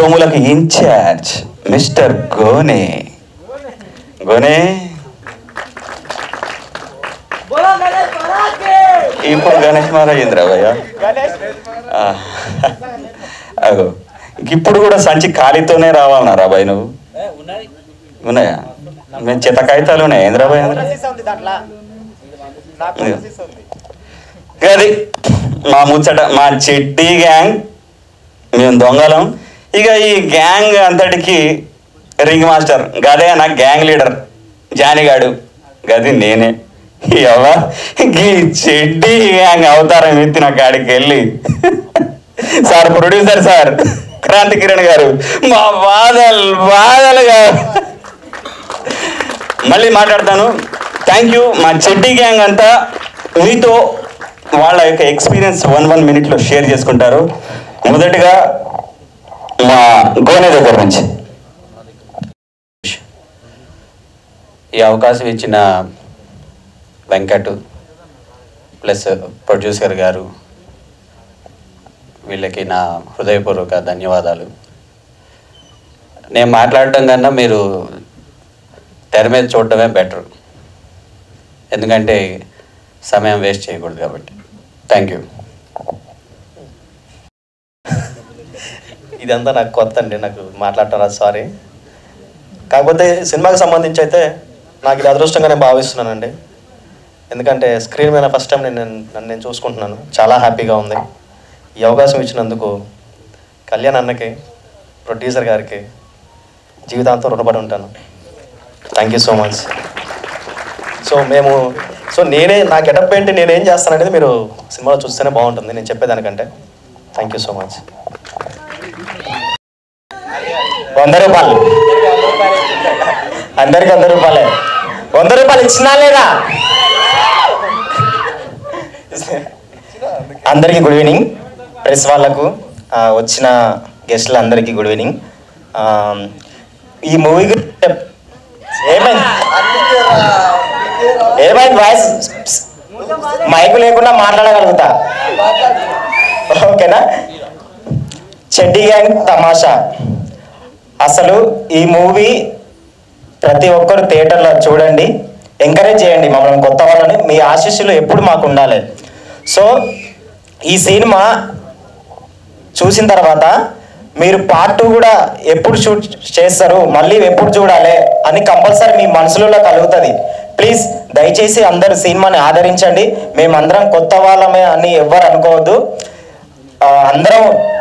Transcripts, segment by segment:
రూములకు incharge mister గోనే గోనే ఇప్పుడు గణేష్ మహారాజ్ ఏంద్రా భయ్య ఆ, అగో ఇప్పుడు కూడా సంచి ఖాళీతోనే రావాలన్నారా బాయ్ నువ్వు ఉన్నాయా మేము చిత్త కాగితాలు ఉన్నాయి ఏంద్రా బాయ్ అందులో? గది మా ముచ్చట మా చెడ్డీ గ్యాంగ్ మేము దొంగలం ఇక ఈ గ్యాంగ్ అంతటికి రింగ్ మాస్టర్ గదే నా గ్యాంగ్ లీడర్ జానిగాడు గది నేనే ఎవ ఈ చెడ్డీ గ్యాంగ్ అవతారం ఎత్తిన కాడికి వెళ్ళి sir producer sir Kranti Kiran గారు మా బాధలు బాధలుగా మళ్ళీ మాట్లాడతాను థ్యాంక్ యూ మా చెడ్డీ గ్యాంగ్ అంతా మీతో వాళ్ళ యొక్క ఎక్స్పీరియన్స్ వన్ వన్ మినిట్లో షేర్ చేసుకుంటారు మొదటిగా మా గోనె దగ్గర నుంచి ఈ అవకాశం ఇచ్చిన వెంకట్ ప్లస్ ప్రొడ్యూసర్ గారు వీళ్ళకి నా హృదయపూర్వక ధన్యవాదాలు నేను మాట్లాడటం కన్నా మీరు తెర మీద చూడటమే బెటర్ ఎందుకంటే సమయం వేస్ట్ చేయకూడదు కాబట్టి థ్యాంక్ యూ ఇదంతా నాకు కొత్త అండి నాకు మాట్లాడటం రాదు సారీ కాకపోతే సినిమాకి సంబంధించి అయితే నాకు ఇది అదృష్టంగా నేను భావిస్తున్నానండి ఎందుకంటే స్క్రీన్ మీద ఫస్ట్ టైం నేను నన్ను నేను చూసుకుంటున్నాను చాలా హ్యాపీగా ఉంది ఈ అవకాశం ఇచ్చినందుకు కళ్యాణ్ అన్నకి ప్రొడ్యూసర్ గారికి జీవితాంతం రుణపడి ఉంటాను thank you so much so మేము సో నేనే నా గెటప్ ఏంటి నేనేం చేస్తాననేది మీరు సినిమాలో చూస్తేనే బాగుంటుంది నేను చెప్పేదానికంటే థ్యాంక్ యూ సో మచ్ వంద రూపాయలు అందరికి వంద రూపాయలే వంద రూపాయలు ఇచ్చినా లేదా అందరికీ గుడ్ ఈవినింగ్ ప్రెస్ వాళ్ళకు ఆ, వచ్చిన గెస్టులు అందరికీ గుడ్ ఈవినింగ్ ఆ, ఈ మూవీ గురించి చెప్- ఏమైంది ఏమైంది వాయిస్ మైకు లేకుండా మాట్లాడగలుగుతా ఓకేనా చెడ్డీ గ్యాంగ్ తమాషా అసలు ఈ మూవీ ప్రతి ఒక్కరు థియేటర్లో చూడండి ఎంకరేజ్ చేయండి మమ్మల్ని కొత్త వాళ్ళని మీ ఆశీస్సులు ఎప్పుడు మాకు ఉండాలి సో ఈ సినిమా చూసిన తర్వాత మీరు పార్ట్ టూ కూడా ఎప్పుడు షూట్ చేస్తారు మళ్ళీ ఎప్పుడు చూడాలి అని కంపల్సరీ మీ మనసులో కలుగుతుంది ప్లీజ్ దయచేసి అందరు సినిమాని ఆదరించండి మేమందరం కొత్త వాళ్ళమే అని ఎవ్వరు అనుకోవద్దు ఆ, అందరం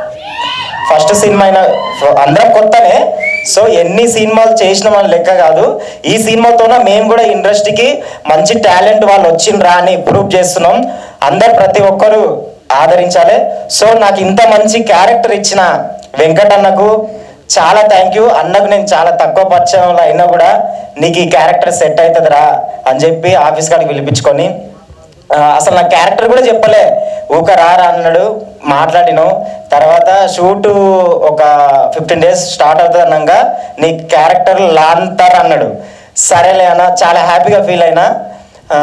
ఫస్ట్ సినిమా అయినా అందరం కొత్తనే సో ఎన్ని సినిమాలు చేసిన వాళ్ళ లెక్క కాదు ఈ సినిమాతోనే మేము కూడా ఇండస్ట్రీకి మంచి టాలెంట్ వాళ్ళు వచ్చిండ్రా అని ప్రూవ్ చేస్తున్నాం అందరు ప్రతి ఒక్కరు ఆదరించాలి సో నాకు ఇంత మంచి క్యారెక్టర్ ఇచ్చిన వెంకట్ అన్నకు చాలా థ్యాంక్ యూ అన్నకు నేను చాలా తక్కువ పరిచయంలో అయినా కూడా నీకు ఈ క్యారెక్టర్ సెట్ అవుతుందిరా అని చెప్పి ఆఫీస్ కాడికి పిలిపించుకొని ఆ, అసలు నా క్యారెక్టర్ కూడా చెప్పలే ఊక రారా అన్నాడు మాట్లాడినాం తర్వాత షూట్ ఒక ఫిఫ్టీన్ డేస్ స్టార్ట్ అవుతుంది అన్నాక నీ క్యారెక్టర్ లాంతర్ అన్నాడు సరేలే అన్న చాలా హ్యాపీగా ఫీల్ అయినా ఆ,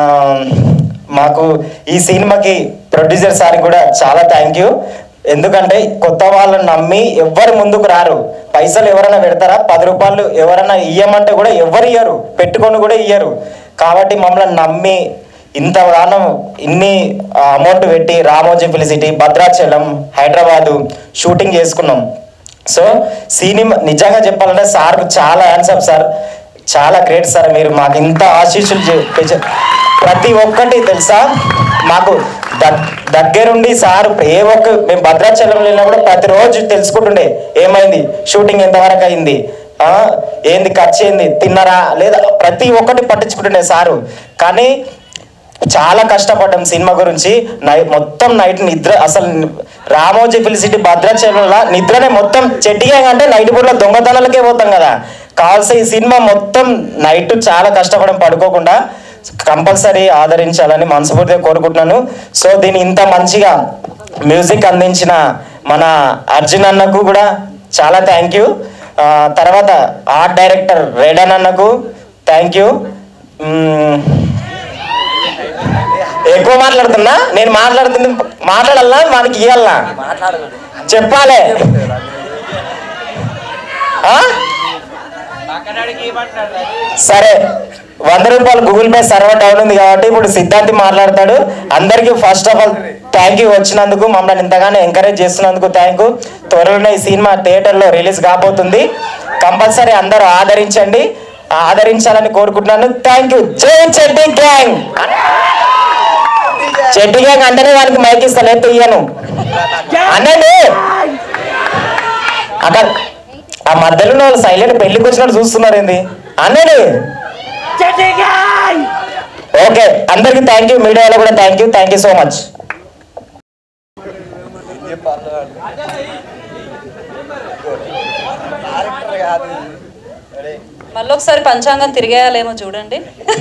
మాకు ఈ సినిమాకి ప్రొడ్యూసర్ సార్ కూడా చాలా థ్యాంక్ యూ ఎందుకంటే కొత్త వాళ్ళని నమ్మి ఎవ్వరు ముందుకు రారు పైసలు ఎవరైనా పెడతారా పది రూపాయలు ఎవరైనా ఇయ్యమంటే కూడా ఎవరు ఇయ్యరు పెట్టుకొని కూడా ఇయ్యరు కాబట్టి మమ్మల్ని నమ్మి ఇంత దానం ఇన్ని అమౌంట్ పెట్టి రామోజీ ఫిలిసిటీ భద్రాచలం హైదరాబాదు షూటింగ్ చేసుకున్నాం సో సినిమా నిజంగా చెప్పాలంటే సార్ చాలా ఆన్సర్ సార్ చాలా గ్రేట్ సార్ మీరు మాకు ఇంత ఆశీస్సులు చే- పెంచ- ప్రతి ఒక్కటి తెలుసా మాకు దగ్- దగ్గరుండి సార్ ఏ ఒక్క మేము భద్రాచలం వెళ్ళినా కూడా ప్రతిరోజు తెలుసుకుంటుండే ఏమైంది షూటింగ్ ఎంతవరకు అయింది ఆ, ఏంది ఖర్చు ఏంది తిన్నరా లేదా ప్రతి ఒక్కటి పట్టించుకుంటుండే సారు కానీ చాలా కష్టపడ్డాం సినిమా గురించి నై మొత్తం నైట్ నిద్ర అసలు రామోజీ ఫిలిసిటీ భద్రాచలంలో నిద్రనే మొత్తం చెట్టిగా అంటే నైట్ పూట దొంగతనాలకే పోతాం కదా కావాల్సిన ఈ సినిమా మొత్తం నైట్ చాలా కష్టపడడం పడుకోకుండా కంపల్సరీ ఆదరించాలని మనస్ఫూర్తిగా కోరుకుంటున్నాను సో దీన్ని ఇంత మంచిగా మ్యూజిక్ అందించిన మన అర్జున్ అన్నకు కూడా చాలా థ్యాంక్ యూ తర్వాత ఆర్ట్ డైరెక్టర్ రేడన్ అన్నకు థ్యాంక్ యూ ఎక్కువ మాట్లాడుతున్నా నేను మాట్లాడుతుంది మాట్లాడాలా మనకి ఇవ్వాలనా చెప్పాలి ఆ? సరే వంద రూపాయలు గూగుల్ పే సర్వర్ డౌన్ ఉంది కాబట్టి ఇప్పుడు సిద్ధాంతి మాట్లాడతాడు అందరికీ first of all thank you వచ్చినందుకు మమ్మల్ని ఇంతగానో ఎంకరేజ్ చేస్తున్నందుకు థ్యాంక్ యూ త్వరలోనే ఈ సినిమా థియేటర్లో రిలీజ్ కాబోతుంది కంపల్సరీ అందరూ ఆదరించండి ఆదరించాలని కోరుకుంటున్నాను థ్యాంక్ యూ జై చెడ్డి గ్యాంగ్ చెడ్డి గ్యాంగ్ అంటేనే వానికి మైక్ ఇస్తా లేకపోతే ఇయ్యను అనండి అక్కడ ఆ మధ్యలో ఉన్న వాళ్ళు సైలెంట్ పెళ్లికి వచ్చినట్టు చూస్తున్నారు ఏంది అనండి ఓకే అందరికి థ్యాంక్ యూ మీడియాలో కూడా thank you thank you so much మళ్ళీ ఒకసారి పంచాంగం తిరిగేయాలేమో చూడండి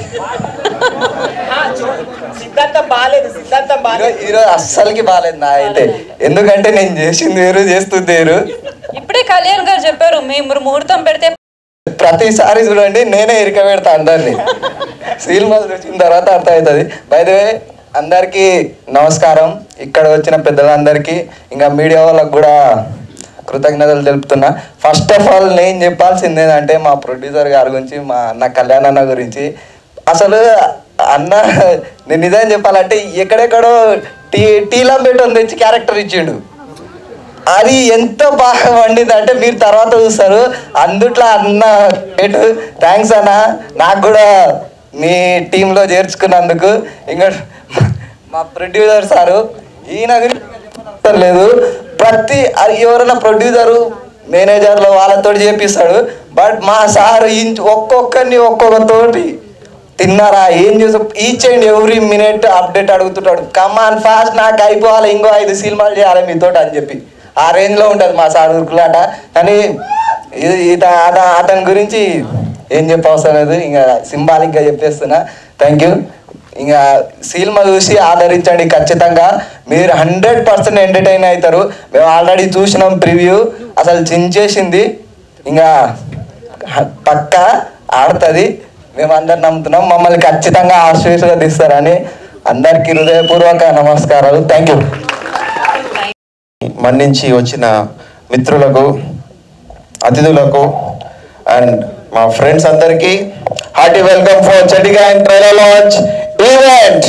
సిద్ధాంతం బాగాలేదు సిద్ధాంతం ఈరో- ఈరోజు అస్సలకి బాగాలేదు నా అయితే ఎందుకంటే నేను చేసింది వేరు చేస్తుంది వేరు ఇప్పుడే కళ్యాణ్ గారు చెప్పారు మేము ముహూర్తం పెడితే ప్రతిసారి చూడండి నేనే ఇరిక పెడతా అందరినీ సినిమాలు చూసిన తర్వాత అర్థం అవుతుంది వే అందరికీ నమస్కారం ఇక్కడ వచ్చిన పెద్దలందరికీ ఇంకా మీడియా వాళ్ళకి కూడా కృతజ్ఞతలు తెలుపుతున్నా ఫస్ట్ ఆఫ్ ఆల్ నేను చెప్పాల్సింది ఏంటంటే మా ప్రొడ్యూసర్ గారి గురించి మా అన్న కళ్యాణ్ అన్న గురించి అసలు అన్న నేను నిజం చెప్పాలంటే ఎక్కడెక్కడో టీ టీలో పెట్టి తెచ్చి క్యారెక్టర్ ఇచ్చిండు అది ఎంత బాగా వండింది అంటే మీరు తర్వాత చూస్తారు అందుట్లో అన్న థ్యాంక్స్ అన్న నాకు కూడా మీ టీంలో చేర్చుకున్నందుకు ఇంకా మా ప్రొడ్యూసర్ సారు ఈయన గురించి చెప్పనవసరం లేదు ప్రతి అది ఎవరైనా ప్రొడ్యూసరు మేనేజర్లు వాళ్ళతో చేపిస్తాడు బట్ మా సార్ ఇంచ్ ఒక్కొక్కరిని ఒక్కొక్కతోటి తిన్నారా ఏం చేసా each and every minute update అడుగుతుంటాడు కమాన్ ఫాస్ట్ నాకు అయిపోవాలి ఇంకో ఐదు సినిమాలు చేయాలి మీతోటి అని చెప్పి ఆ రేంజ్లో ఉంటుంది మా సార్ ఉరుకులాట కానీ ఇది ఇత అత- అతని గురించి ఏం చెప్పవసరం లేదు ఇంకా సింబాలిక్గా చెప్పేస్తున్నా థ్యాంక్ యూ ఇంకా సినిమా చూసి ఆదరించండి ఖచ్చితంగా మీరు హండ్రెడ్ పర్సెంట్ ఎంటర్టైన్ అవుతారు మేము ఆల్రెడీ చూసినాం ప్రివ్యూ అసలు చించేసింది ఇంకా పక్క ఆడుతుంది మేము అందరు నమ్ముతున్నాం మమ్మల్ని ఖచ్చితంగా ఆశీర్వదిస్తారని అందరికీ హృదయపూర్వక నమస్కారాలు థ్యాంక్ యూ మన్నించి వచ్చిన మిత్రులకు అతిథులకు అండ్ మా ఫ్రెండ్స్ అందరికీ హార్టీ వెల్కమ్ ఫర్ చటిగా and trailer launch event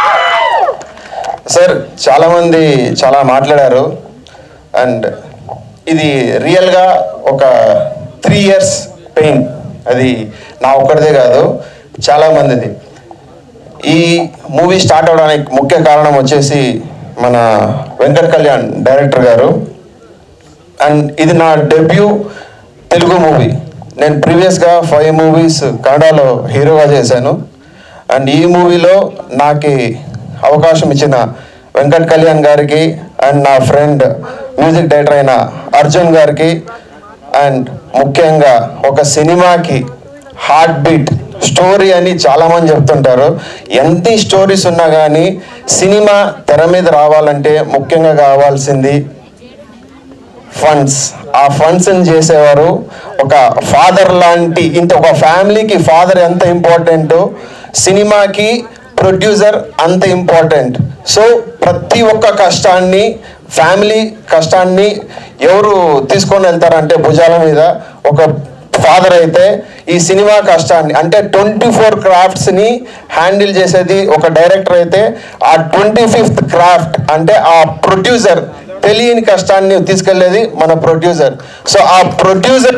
sir చాలామంది చాలా మాట్లాడారు అండ్ ఇది రియల్గా ఒక త్రీ ఇయర్స్ పెయిన్ అది నా ఒక్కడిదే కాదు చాలామందిది ఈ మూవీ స్టార్ట్ అవడానికి ముఖ్య కారణం వచ్చేసి మన వెంకట్ కళ్యాణ్ డైరెక్టర్ గారు అండ్ ఇది నా డెబ్యూ తెలుగు మూవీ నేను ప్రీవియస్గా ఫైవ్ మూవీస్ కన్నడలో హీరోగా చేశాను అండ్ ఈ మూవీలో నాకు అవకాశం ఇచ్చిన వెంకట్ కళ్యాణ్ గారికి అండ్ నా ఫ్రెండ్ మ్యూజిక్ డైరెక్టర్ అయిన అర్జున్ గారికి అండ్ ముఖ్యంగా ఒక సినిమాకి హార్ట్ బీట్ స్టోరీ అని చాలామంది చెప్తుంటారు ఎంత స్టోరీస్ ఉన్నా కానీ సినిమా తెర మీద రావాలంటే ముఖ్యంగా కావాల్సింది ఫండ్స్ ఆ ఫండ్స్ని చేసేవారు ఒక ఫాదర్ లాంటి ఇంత ఒక ఫ్యామిలీకి ఫాదర్ ఎంత ఇంపార్టెంటో సినిమాకి ప్రొడ్యూసర్ అంత ఇంపార్టెంట్ సో ప్రతి ఒక్క కష్టాన్ని ఫ్యామిలీ కష్టాన్ని ఎవరు తీసుకొని వెళ్తారంటే భుజాల మీద ఒక ఫాదర్ అయితే ఈ సినిమా కష్టాన్ని అంటే ట్వంటీ ఫోర్ క్రాఫ్ట్స్ని హ్యాండిల్ చేసేది ఒక డైరెక్టర్ అయితే ఆ ట్వంటీ ఫిఫ్త్ క్రాఫ్ట్ అంటే ఆ ప్రొడ్యూసర్ తెలియని కష్టాన్ని తీసుకెళ్లేది మన ప్రొడ్యూసర్ సో ఆ ప్రొడ్యూసర్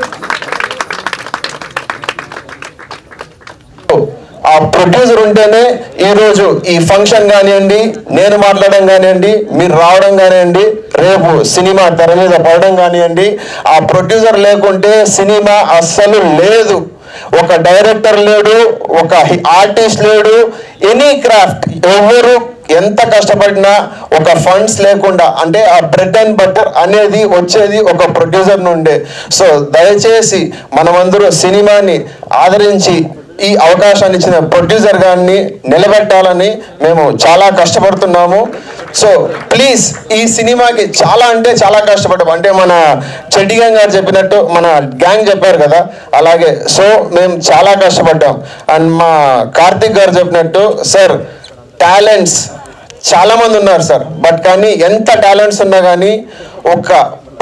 ఆ ప్రొడ్యూసర్ ఉంటేనే ఈ రోజు ఈ ఫంక్షన్ కానివ్వండి నేను మాట్లాడడం కానివ్వండి మీరు రావడం కానివ్వండి రేపు సినిమా తెర మీద పడడం కానివ్వండి ఆ ప్రొడ్యూసర్ లేకుంటే సినిమా అస్సలు లేదు ఒక డైరెక్టర్ లేడు ఒక ఆర్టిస్ట్ లేడు ఎనీ క్రాఫ్ట్ ఎవరు ఎంత కష్టపడినా ఒక ఫండ్స్ లేకుండా అంటే ఆ బ్రెడ్ అండ్ బటర్ అనేది వచ్చేది ఒక ప్రొడ్యూసర్ నుండే సో దయచేసి మనమందరూ సినిమాని ఆదరించి ఈ అవకాశాన్ని ఇచ్చిన ప్రొడ్యూసర్ గారిని నిలబెట్టాలని మేము చాలా కష్టపడుతున్నాము సో ప్లీజ్ ఈ సినిమాకి చాలా అంటే చాలా కష్టపడ్డాం అంటే మన చెడ్డిగాంగ్ గారు చెప్పినట్టు మన గ్యాంగ్ చెప్పారు కదా అలాగే సో మేము చాలా కష్టపడ్డాం అండ్ మా కార్తిక్ గారు చెప్పినట్టు సార్ టాలెంట్స్ చాలా మంది ఉన్నారు సార్ బట్ కానీ ఎంత టాలెంట్స్ ఉన్నా కానీ ఒక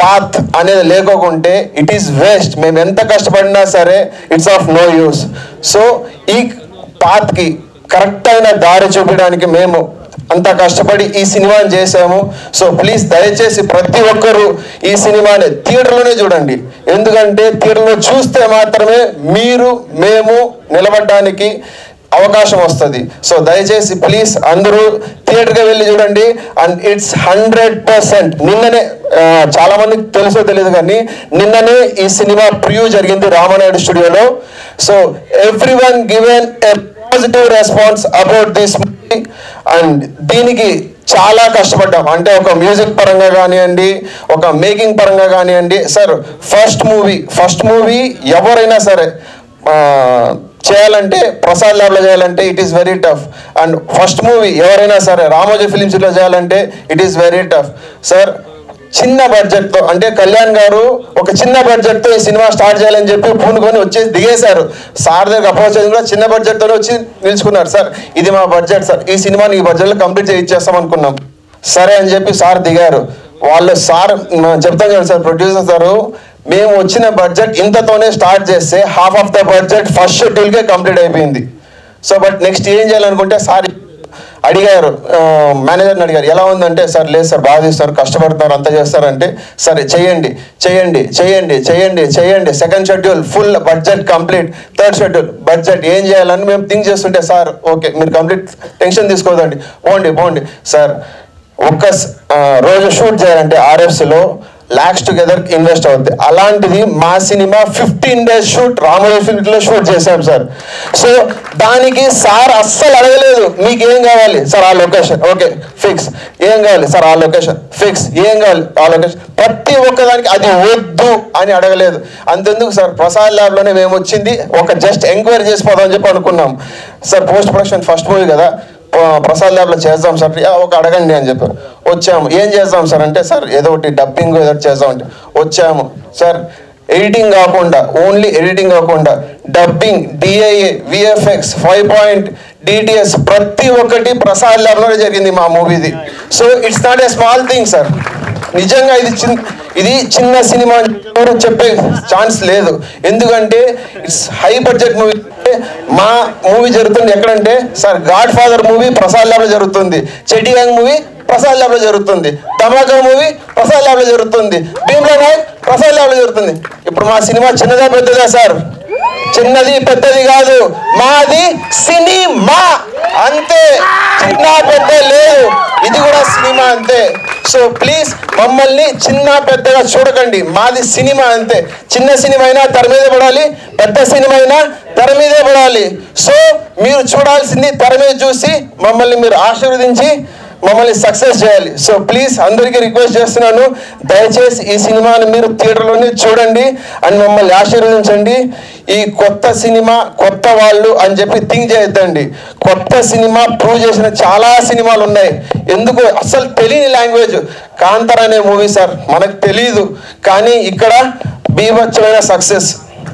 పాత్ అనేది లేకోకుంటే ఇట్ ఈస్ వేస్ట్ మేము ఎంత కష్టపడినా సరే it's of no use so ఈ పాత్కి కరెక్ట్ అయిన దారి చూపించడానికి మేము అంత కష్టపడి ఈ సినిమాని చేసాము సో ప్లీజ్ దయచేసి ప్రతి ఒక్కరూ ఈ సినిమాని థియేటర్లోనే చూడండి ఎందుకంటే థియేటర్లో చూస్తే మాత్రమే మీరు మేము నిలబడడానికి అవకాశం వస్తుంది సో దయచేసి ప్లీజ్ అందరూ థియేటర్కి వెళ్ళి చూడండి అండ్ ఇట్స్ హండ్రెడ్ పర్సెంట్ నిన్ననే ఆ, చాలా మందికి తెలుసో తెలియదు కానీ నిన్ననే ఈ సినిమా ప్రివ్యూ జరిగింది రామానాయుడు స్టూడియోలో so every one given a positive response about this movie and దీనికి చాలా కష్టపడ్డాం అంటే ఒక మ్యూజిక్ పరంగా కానివ్వండి ఒక మేకింగ్ పరంగా కానివ్వండి sir first movie first movie ఎవరైనా సరే ఆ, చేయాలంటే ప్రసాద్ ల్యాబ్లో చేయాలంటే it is very tough and first movie ఎవరైనా సరే రామోజీ ఫిలిమ్స్లో చేయాలంటే it is very tough sir చిన్న బడ్జెట్తో అంటే కళ్యాణ్ గారు ఒక చిన్న బడ్జెట్తో ఈ సినిమా స్టార్ట్ చేయాలని చెప్పి పూనుకొని వచ్చేసి దిగేశారు సార్ దగ్గర అప్రోచ్ అయింది కూడా చిన్న బడ్జెట్తోనే వచ్చి నిలుచుకున్నారు సార్ ఇది మా బడ్జెట్ సార్ ఈ సినిమాని ఈ బడ్జెట్లో కంప్లీట్ చేయించేస్తాం అనుకున్నాం సరే అని చెప్పి సార్ దిగారు వాళ్ళు సార్ మ- చెప్తాను కదా సార్ ప్రొడ్యూసర్ సారు మేము వచ్చిన బడ్జెట్ ఇంతతోనే స్టార్ట్ చేస్తే half of the budget first షెడ్యూల్కే కంప్లీట్ అయిపోయింది సో బట్ నెక్స్ట్ ఏం చేయాలనుకుంటే సార్ అడిగారు మేనేజర్ని అడిగారు ఎలా ఉందంటే సార్ లేదు సార్ బాగా తీస్తారు కష్టపడుతున్నారు అంతా చేస్తారంటే సరే చేయండి చేయండి చేయండి చేయండి చేయండి second schedule full budget complete third schedule budget ఏం చేయాలని మేము థింక్ చేస్తుంటే సార్ ఓకే మీరు కంప్లీట్ టెన్షన్ తీసుకోదండి పోండి పోండి సార్ ఒక్క స- ఆ, రోజు షూట్ చేయాలంటే ఆర్ఎఫ్సిలో లాక్స్ టుగెదర్ ఇన్వెస్ట్ అవుద్ది అలాంటిది మా సినిమా ఫిఫ్టీన్ డేస్ షూట్ రామోజీ ఫిల్మ్లో షూట్ చేశాం సార్ సో దానికి సార్ అస్సలు అడగలేదు మీకు ఏం కావాలి సార్ ఆ లొకేషన్ ఓకే ఫిక్స్ ఏం కావాలి సార్ ఆ లొకేషన్ ఫిక్స్ ఏం కావాలి ఆ లొకేషన్ ప్రతి ఒక్కదానికి అది వద్దు అని అడగలేదు అంతెందుకు సార్ ప్రసాద్ ల్యాబ్లోనే మేము వచ్చింది ఒక జస్ట్ ఎంక్వైరీ చేసిపోదామని చెప్పి అనుకున్నాం sir post production first movie కదా ఆ, ప్రసాద్ ల్యాబ్లో చేద్దాం సార్ "యా, ఒక అడగండి అని చెప్పారు వచ్చాము ఏం చేద్దాం సార్ అంటే సార్ ఏదో ఒకటి డబ్బింగ్ ఏదో ఒకటి చేద్దాం అంటే వచ్చాము సార్ ఎడిటింగ్ కాకుండా ఓన్లీ ఎడిటింగ్ కాకుండా dubbing DIA VFX five point DTS ప్రతి ఒక్కటి ప్రసాద్ ల్యాబ్లోనే జరిగింది మా మూవీది so it's not a small thing sir నిజంగా ఇది చిన్న ఇది చిన్న సినిమా అని ఎవరు చెప్పే ఛాన్స్ లేదు ఎందుకంటే ఇట్స్ హై బడ్జెట్ మూవీ మా మూవీ జరుగుతుంది ఎక్కడంటే sir Godfather movie Prasad ల్యాబ్లో జరుగుతుంది చెటి గ్యాంగ్ మూవీ ప్రసాద్ ల్యాబ్లో జరుగుతుంది ధమాకా మూవీ ప్రసాద్ ల్యాబ్లో జరుగుతుంది భీమ్లా నాయక్ ప్రసాద్ ల్యాబ్లో జరుగుతుంది ఇప్పుడు మా సినిమా చిన్నదా పెద్దదా సార్ చిన్నది పెద్దది కాదు మాది సినిమా అంతే చిన్న పెద్ద లేదు ఇది కూడా సినిమా అంతే సో ప్లీజ్ మమ్మల్ని చిన్న పెద్దగా చూడకండి మాది సినిమా అంతే చిన్న సినిమా అయినా తెర మీద పడాలి పెద్ద సినిమా అయినా తెర మీదే పడాలి సో మీరు చూడాల్సింది తెర మీద చూసి మమ్మల్ని మీరు ఆశీర్వదించి మమ్మల్ని సక్సెస్ చేయాలి సో ప్లీజ్ అందరికీ రిక్వెస్ట్ చేస్తున్నాను దయచేసి ఈ సినిమాని మీరు థియేటర్లోనే చూడండి అండ్ మమ్మల్ని ఆశీర్వదించండి ఈ కొత్త సినిమా కొత్త వాళ్ళు అని చెప్పి థింక్ చేయొద్దండి కొత్త సినిమా ప్రూవ్ చేసిన చాలా సినిమాలు ఉన్నాయి ఎందుకు అసలు తెలియని లాంగ్వేజ్ కాంతర్ అనే మూవీ సార్ మనకు తెలియదు కానీ ఇక్కడ బీభత్సమైన సక్సెస్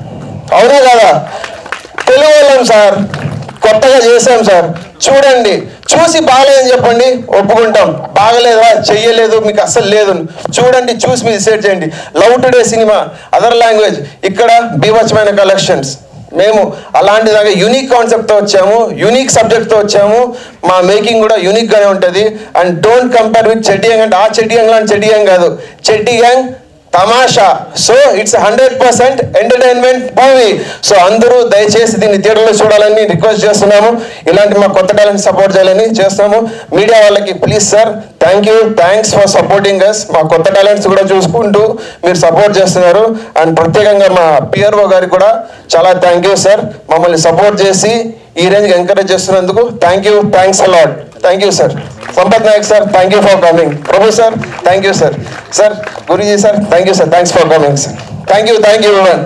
అవునా కదా తెలుగు వాళ్ళం సార్ కొత్తగా చేసాం సార్ చూడండి చూసి బాగలేదని చెప్పండి ఒప్పుకుంటాం బాగలేదా చెయ్యలేదు మీకు అస్సలు లేదు చూడండి చూసి మీరు డిసైడ్ చేయండి లవ్ టుడే సినిమా అదర్ లాంగ్వేజ్ ఇక్కడ బీభత్సమైన కలెక్షన్స్ మేము అలాంటి దాకా యూనిక్ కాన్సెప్ట్తో వచ్చాము యూనిక్ సబ్జెక్ట్తో వచ్చాము మా మేకింగ్ కూడా యూనిక్గానే ఉంటుంది and don't compare with Cheddi Gang అంటే ఆ చెట్టి గ్యాంగ్ లాంటి చెట్టి గ్యాంగ్ కాదు చెట్టి గ్యాంగ్ తమాషా so it's hundred percent entertainment movie so అందరూ దయచేసి దీన్ని థియేటర్లో చూడాలని రిక్వెస్ట్ చేస్తున్నాము ఇలాంటి మా కొత్త టాలెంట్ సపోర్ట్ చేయాలని చేస్తున్నాము మీడియా వాళ్ళకి please sir thank you thanks for supporting us మా కొత్త టాలెంట్స్ కూడా చూసుకుంటూ మీరు సపోర్ట్ చేస్తున్నారు అండ్ ప్రత్యేకంగా మా పిఆర్ఓ గారికి కూడా చాలా థ్యాంక్ యూ సార్ మమ్మల్ని సపోర్ట్ చేసి ఈ రేంజ్కి ఎంకరేజ్ చేస్తున్నందుకు thank you thanks a lot thank you sir Sampath Nayak sir thank you for coming Prabhu sir thank you sir sir Guruji sir thank you sir thanks for coming sir thank you thank you one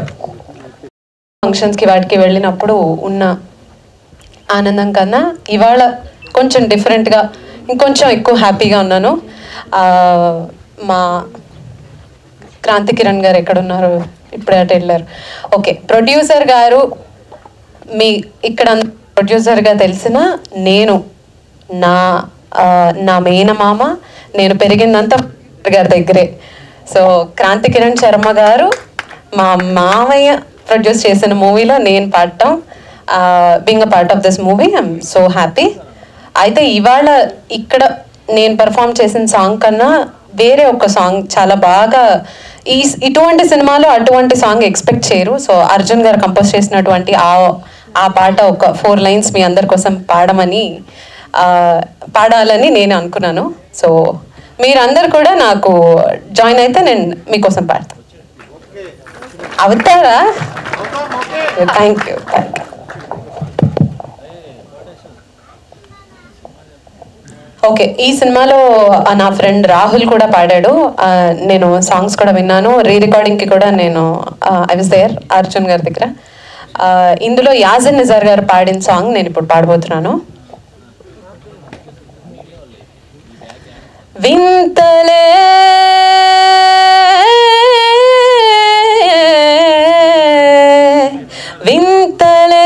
ఫంక్షన్స్కి వాటికి వెళ్ళినప్పుడు ఉన్న ఆనందం కన్నా ఇవాళ కొంచెం డిఫరెంట్గా ఇంకొంచెం ఎక్కువ హ్యాపీగా ఉన్నాను ఆ, మా క్రాంతి కిరణ్ గారు ఎక్కడున్నారు ఇప్పుడే అటు వెళ్ళారు ఓకే ప్రొడ్యూసర్ గారు మీ ఇక్కడ ప్రొడ్యూసర్గా తెలిసిన నేను నా ఆ, నా మేనమామ నేను పెరిగిందంతా గారి దగ్గరే సో క్రాంతి కిరణ్ శర్మ గారు మా మామయ్య ప్రొడ్యూస్ చేసిన మూవీలో నేను పాడటం being a part of this movie I'm so happy అయితే ఇవాళ ఇక్కడ నేను పెర్ఫామ్ చేసిన సాంగ్ కన్నా వేరే ఒక సాంగ్ చాలా బాగా ఈ ఇటువంటి సినిమాలో అటువంటి సాంగ్ ఎక్స్పెక్ట్ చేయరు సో అర్జున్ గారు కంపోజ్ చేసినటువంటి ఆ ఆ పాట ఒక ఫోర్ లైన్స్ మీ అందరి కోసం పాడమని ఆ, పాడాలని నేను అనుకున్నాను సో మీరందరు కూడా నాకు జాయిన్ అయితే నేను మీకోసం పాడతాను అవుతారా thank you thank you okay ఈ సినిమాలో ఆ, నా ఫ్రెండ్ రాహుల్ కూడా పాడాడు ఆ, నేను సాంగ్స్ కూడా విన్నాను రీ రికార్డింగ్కి కూడా నేను ఐ వాజ్ దేర్ అర్జున్ గారి దగ్గర ఆ, ఇందులో యాజన్ నిజార్ గారు పాడిన సాంగ్ నేను ఇప్పుడు పాడబోతున్నాను వింతలే వింతలే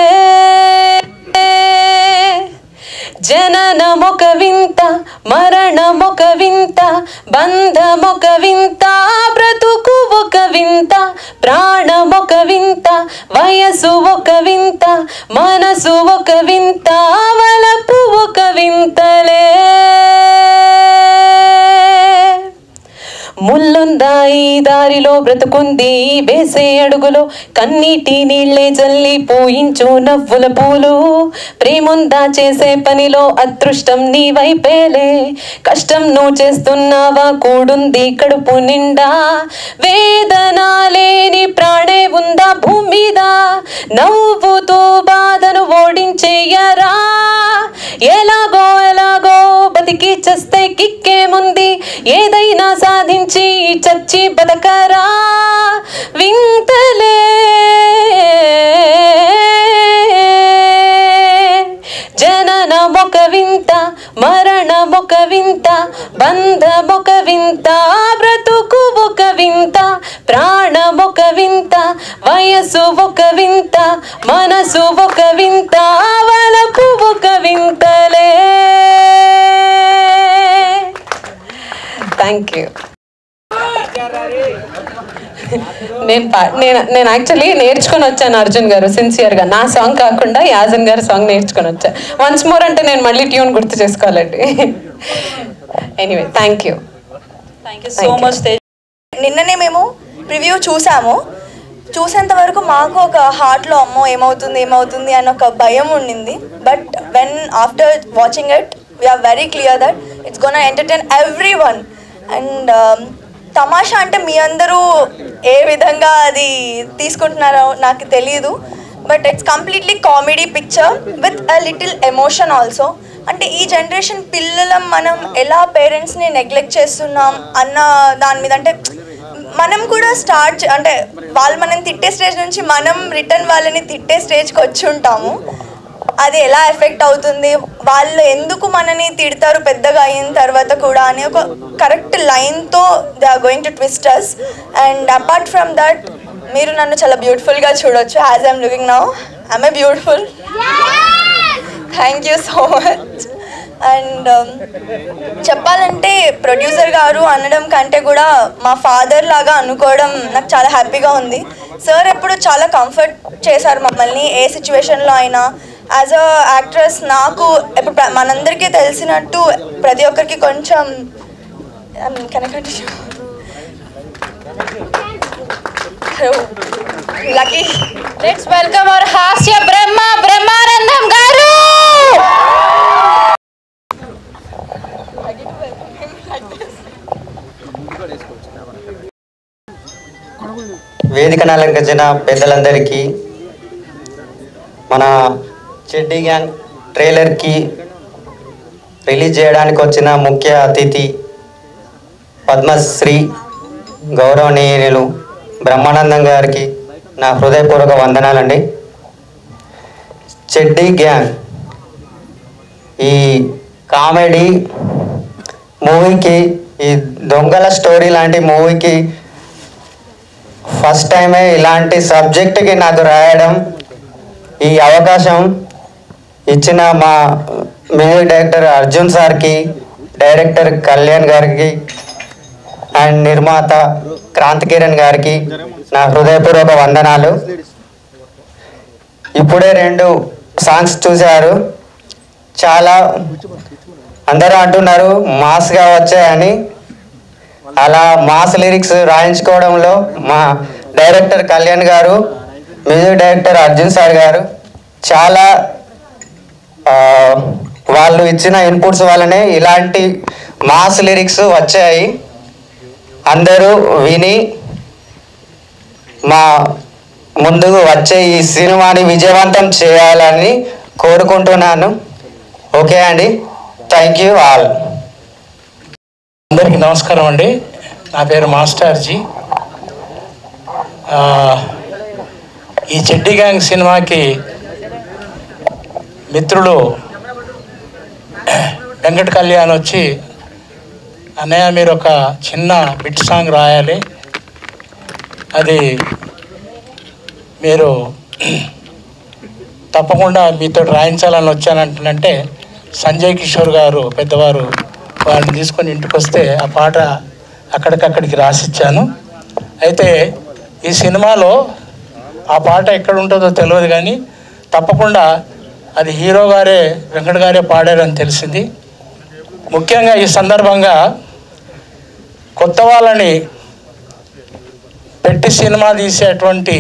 జననమొక వింత మరణమొక వింత బంధమొక వింత బ్రతుకు ఒక వింత ప్రాణమొక వింత వయసు ఒక వింత మనసు ఒక వింత వలపు ఒక వింతలే ముల్లుందా ఈ దారిలో బ్రతుకుంది వేసే అడుగులో కన్నీటి నీళ్ళే జల్లి పోయించు నవ్వుల పూలు ప్రేముందా చేసే పనిలో అదృష్టం నీ వైపేలే కష్టం నువ్వు చేస్తున్నావా కూడుంది కడుపు నిండా వేదన లేని ప్రాణే ఉందా భూమి మీద నవ్వుతూ బాధను ఓడించేయరా ఎలాగో ఎలాగో బతికి చస్తే కిక్కేముంది ఏదైనా సాధించి చచ్చి బతకరా వింతలే జననమొక వింత మరణమొక వింత బంధమొక వింత బ్రతుకు ఒక వింత ప్రాణమొక వింత వయసు ఒక వింత మనసు ఒక వింత వలపు ఒక వింతలే థ్యాంక్ యూ నేను పా- నేను నేను యాక్చువల్లీ నేర్చుకొని వచ్చాను అర్జున్ గారు సిన్సియర్గా నా సాంగ్ కాకుండా యాజన్ గారి సాంగ్ నేర్చుకొని వచ్చా వన్స్ మోర్ అంటే నేను మళ్ళీ ట్యూన్ గుర్తు చేసుకోవాలండి anyway thank you thank you so much Tej నిన్ననే మేము ప్రివ్యూ చూసాము చూసేంత వరకు మాకు ఒక హార్ట్లో అమ్మో ఏమవుతుంది ఏమవుతుంది అని ఒక భయం ఉండింది but when after watching it we're very clear that it's gonna entertain every one and తమాషా అంటే మీ అందరూ ఏ విధంగా అది తీసుకుంటున్నారో నాకు తెలియదు but it's completely comedy picture with a little emotion also అంటే ఈ జనరేషన్ పిల్లలం మనం ఎలా పేరెంట్స్ని నెగ్లెక్ట్ చేస్తున్నాం అన్న దాని మీద అంటే మనం కూడా స్టార్ట్ చే- అంటే వాళ్ళు మనం తిట్టే స్టేజ్ నుంచి మనం రిటర్న్ వాళ్ళని తిట్టే స్టేజ్కి వచ్చి ఉంటాము అది ఎలా ఎఫెక్ట్ అవుతుంది వాళ్ళు ఎందుకు మనని తిడతారు పెద్దగా అయిన తర్వాత కూడా అని ఒక కరెక్ట్ లైన్తో they are going to twist us and apart from that మీరు నన్ను చాలా బ్యూటిఫుల్గా చూడొచ్చు as I'm looking now I'm a beautiful thank you so much and చెప్పాలంటే ప్రొడ్యూసర్ గారు అనడం కంటే కూడా మా ఫాదర్ లాగా అనుకోవడం నాకు చాలా హ్యాపీగా ఉంది సార్ ఎప్పుడు చాలా కంఫర్ట్ చేశారు మమ్మల్ని ఏ సిచ్యువేషన్లో అయినా యాజ్ అ యాక్ట్రెస్ నాకు ఇప్పుడు ప్ర- మనందరికీ తెలిసినట్టు ప్రతి ఒక్కరికి కొంచెం connect lucky let's welcome our హాస్య బ్రహ్మ బ్రహ్మానందం గారు వేదికను అలంకరించిన పెద్దలందరికీ మన చెడ్డీ గ్యాంగ్ ట్రైలర్కి రిలీజ్ చేయడానికి వచ్చిన ముఖ్య అతిథి పద్మశ్రీ గౌరవనీయులు బ్రహ్మానందం గారికి నా హృదయపూర్వక వందనాలండి చెడ్డీ గ్యాంగ్ ఈ కామెడీ మూవీకి ఈ దొంగల స్టోరీ లాంటి మూవీకి ఫస్ట్ టైమే ఇలాంటి సబ్జెక్ట్కి నాకు రాయడం ఈ అవకాశం ఇచ్చిన మా మ్యూజిక్ డైరెక్టర్ అర్జున్ సార్కి డైరెక్టర్ కళ్యాణ్ గారికి అండ్ నిర్మాత క్రాంతి కిరణ్ గారికి నా హృదయపూర్వక వందనాలు ఇప్పుడే రెండు సాంగ్స్ చూశారు చాలా అందరూ అంటున్నారు మాస్గా వచ్చాయని అలా మాస్ లిరిక్స్ రాయించుకోవడంలో మా డైరెక్టర్ కళ్యాణ్ గారు మ్యూజిక్ డైరెక్టర్ అర్జున్ సార్ గారు చాలా ఆ, వాళ్ళు ఇచ్చిన ఇన్పుట్స్ వల్లనే ఇలాంటి మాస్ లిరిక్స్ వచ్చాయి అందరూ విని మా ముందుకు వచ్చే ఈ సినిమాని విజయవంతం చేయాలని కోరుకుంటున్నాను ఓకే అండి థ్యాంక్ యూ ఆల్ అందరికీ నమస్కారం అండి నా పేరు మాస్టర్జీ ఆ, ఈ చెడ్డి గ్యాంగ్ సినిమాకి మిత్రుడు వెంకట కళ్యాణ్ వచ్చి అన్నయ్య మీరు ఒక చిన్న బిట్ సాంగ్ రాయాలి అది మీరు తప్పకుండా మీతో రాయించాలని వచ్చానంటే సంజయ్ కిషోర్ గారు పెద్దవారు వారిని తీసుకొని ఇంటికి వస్తే ఆ పాట అక్కడికక్కడికి రాసిచ్చాను అయితే ఈ సినిమాలో ఆ పాట ఎక్కడ ఉంటుందో తెలియదు కానీ తప్పకుండా అది హీరో గారే వెంకట గారే పాడారని తెలిసింది ముఖ్యంగా ఈ సందర్భంగా కొత్త వాళ్ళని పెట్టి సినిమా తీసేటువంటి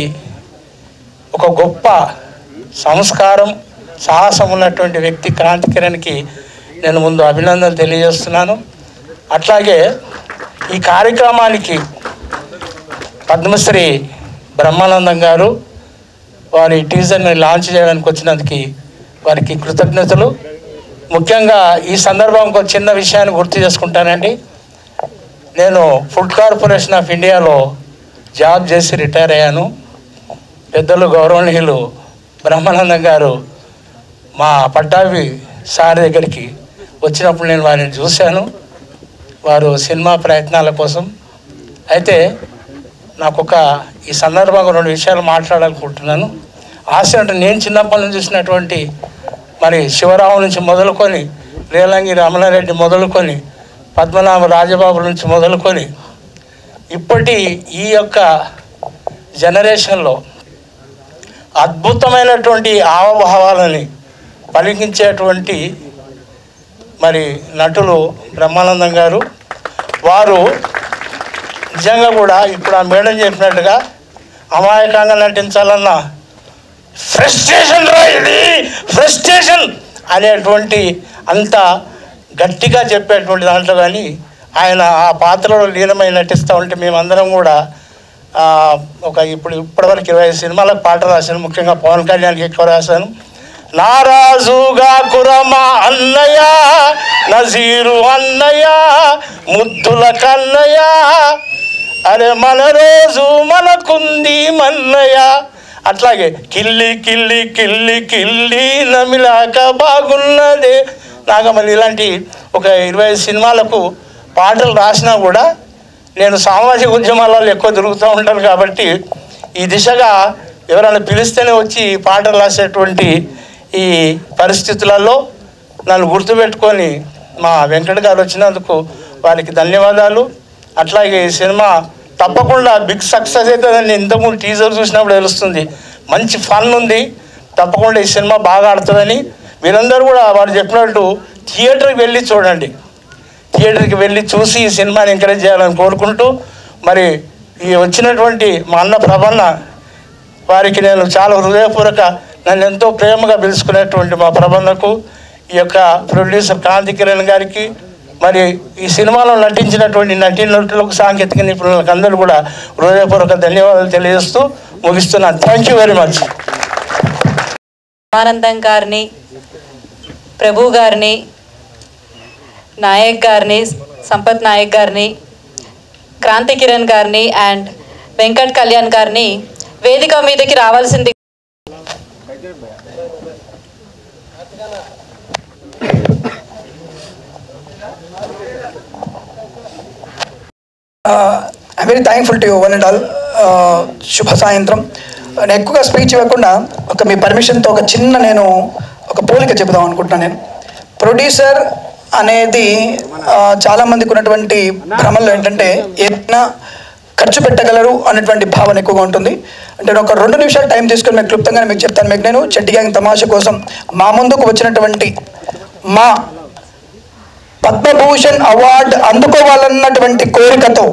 ఒక గొప్ప సంస్కారం సాహసం ఉన్నటువంటి వ్యక్తి క్రాంతి కిరణ్కి నేను ముందు అభినందనలు తెలియజేస్తున్నాను అట్లాగే ఈ కార్యక్రమానికి పద్మశ్రీ బ్రహ్మానందం గారు వారి టీజర్ని లాంచ్ చేయడానికి వచ్చినందుకు వారికి కృతజ్ఞతలు ముఖ్యంగా ఈ సందర్భంకి ఒక చిన్న విషయాన్ని గుర్తు చేసుకుంటానండి నేను ఫుడ్ కార్పొరేషన్ ఆఫ్ ఇండియాలో జాబ్ చేసి రిటైర్ అయ్యాను పెద్దలు గౌరవనీయులు బ్రహ్మానందం గారు మా పట్టాభి సార్ దగ్గరికి వచ్చినప్పుడు నేను వారిని చూశాను వారు సినిమా ప్రయత్నాల కోసం అయితే నాకు ఒక ఈ సందర్భంగా రెండు విషయాలు మాట్లాడాలనుకుంటున్నాను ఆశ అంటే నేను చిన్నప్పటి నుంచి చూసినటువంటి మరి శివరావు నుంచి మొదలుకొని రేలంగి రమణారెడ్డి మొదలుకొని పద్మనాభ రాజబాబు నుంచి మొదలుకొని ఇప్పటి ఈ యొక్క జనరేషన్లో అద్భుతమైనటువంటి ఆవభావాలని పలికించేటువంటి మరి నటులు బ్రహ్మానందం గారు వారు నిజంగా కూడా ఇప్పుడు ఆ మేడం చెప్పినట్టుగా అమాయకంగా నటించాలన్న ఫ్రస్ట్రేషన్ రా ఇది ఫ్రస్ట్రేషన్ అనేటువంటి అంత గట్టిగా చెప్పేటువంటి దాంట్లో కానీ ఆయన ఆ పాత్రలో లీనమై నటిస్తూ ఉంటే మేమందరం కూడా ఆ, ఒక ఇప్పుడు ఇప్పటివరకు ఇరవై ఐదు సినిమాలకు పాట రాశాను ముఖ్యంగా పవన్ కళ్యాణ్కి ఎక్కువ రాశాను నారాజుగా కురమా అన్నయ్య నజీరు అన్నయ్య ముద్దుల కన్నయ్య అరే మన రోజు మనకుంది మన్నయ్య అట్లాగే కిల్లి కిల్లి కిల్లి కిల్లి నమిలాక బాగున్నదే నాగమల్లి ఇలాంటి ఒక ఇరవై ఐదు సినిమాలకు పాటలు రాసినా కూడా నేను సామాజిక ఉద్యమాలలో ఎక్కువ తిరుగుతూ ఉంటాను కాబట్టి ఈ దిశగా ఎవరైనా పిలిస్తేనే వచ్చి ఈ పాటలు రాసేటువంటి ఈ పరిస్థితులలో నన్ను గుర్తుపెట్టుకొని మా వెంకట గారు వచ్చినందుకు వారికి ధన్యవాదాలు అట్లాగే ఈ సినిమా తప్పకుండా బిగ్ సక్సెస్ అవుతుందని ఇంతకుముందు టీజర్ చూసినప్పుడు తెలుస్తుంది మంచి ఫన్ ఉంది తప్పకుండా ఈ సినిమా బాగా ఆడుతుందని మీరందరూ కూడా వారు చెప్పినట్టు థియేటర్కి వెళ్ళి చూడండి థియేటర్కి వెళ్ళి చూసి ఈ సినిమాని ఎంకరేజ్ చేయాలని కోరుకుంటూ మరి ఈ వచ్చినటువంటి మా అన్న ప్రభన్న వారికి నేను చాలా హృదయపూర్వక నన్ను ఎంతో ప్రేమగా పిలుచుకునేటువంటి మా ప్రభన్నకు ఈ యొక్క ప్రొడ్యూసర్ కాంతి కిరణ్ గారికి మరి ఈ సినిమాలో నటించినటువంటి నటీ నటులకు సాంకేతిక నిపుణులకు అందరూ కూడా హృదయపూర్వక ధన్యవాదాలు తెలియజేస్తూ ముగిస్తున్నాను థ్యాంక్ యూ వెరీ మచ్ ఆనందం గారిని ప్రభు గారిని నాయక్ గారిని సంపత్ నాయక్ గారిని క్రాంతి కిరణ్ గారిని అండ్ వెంకట్ కళ్యాణ్ గారిని వేదిక మీదకి రావాల్సింది I very thankful to you one and all శుభ సాయంత్రం నేను ఎక్కువగా స్పీచ్ ఇవ్వకుండా ఒక మీ పర్మిషన్తో ఒక చిన్న నేను ఒక పోలిక చెబుదాం అనుకుంటున్నాను నేను ప్రొడ్యూసర్ అనేది ఆ, చాలా మందికి ఉన్నటువంటి భ్రమల్లో ఏంటంటే ఏదైనా ఖర్చు పెట్టగలరు అన్నటువంటి భావన ఎక్కువగా ఉంటుంది అంటే నేను ఒక రెండు నిమిషాలు టైం తీసుకొని మీకు క్లుప్తంగా మీకు చెప్తాను మీకు నేను చెట్టి గ్యాంగ్ తమాషా కోసం మా ముందుకు వచ్చినటువంటి మా పద్మభూషణ్ అవార్డు అందుకోవాలన్నటువంటి కోరికతో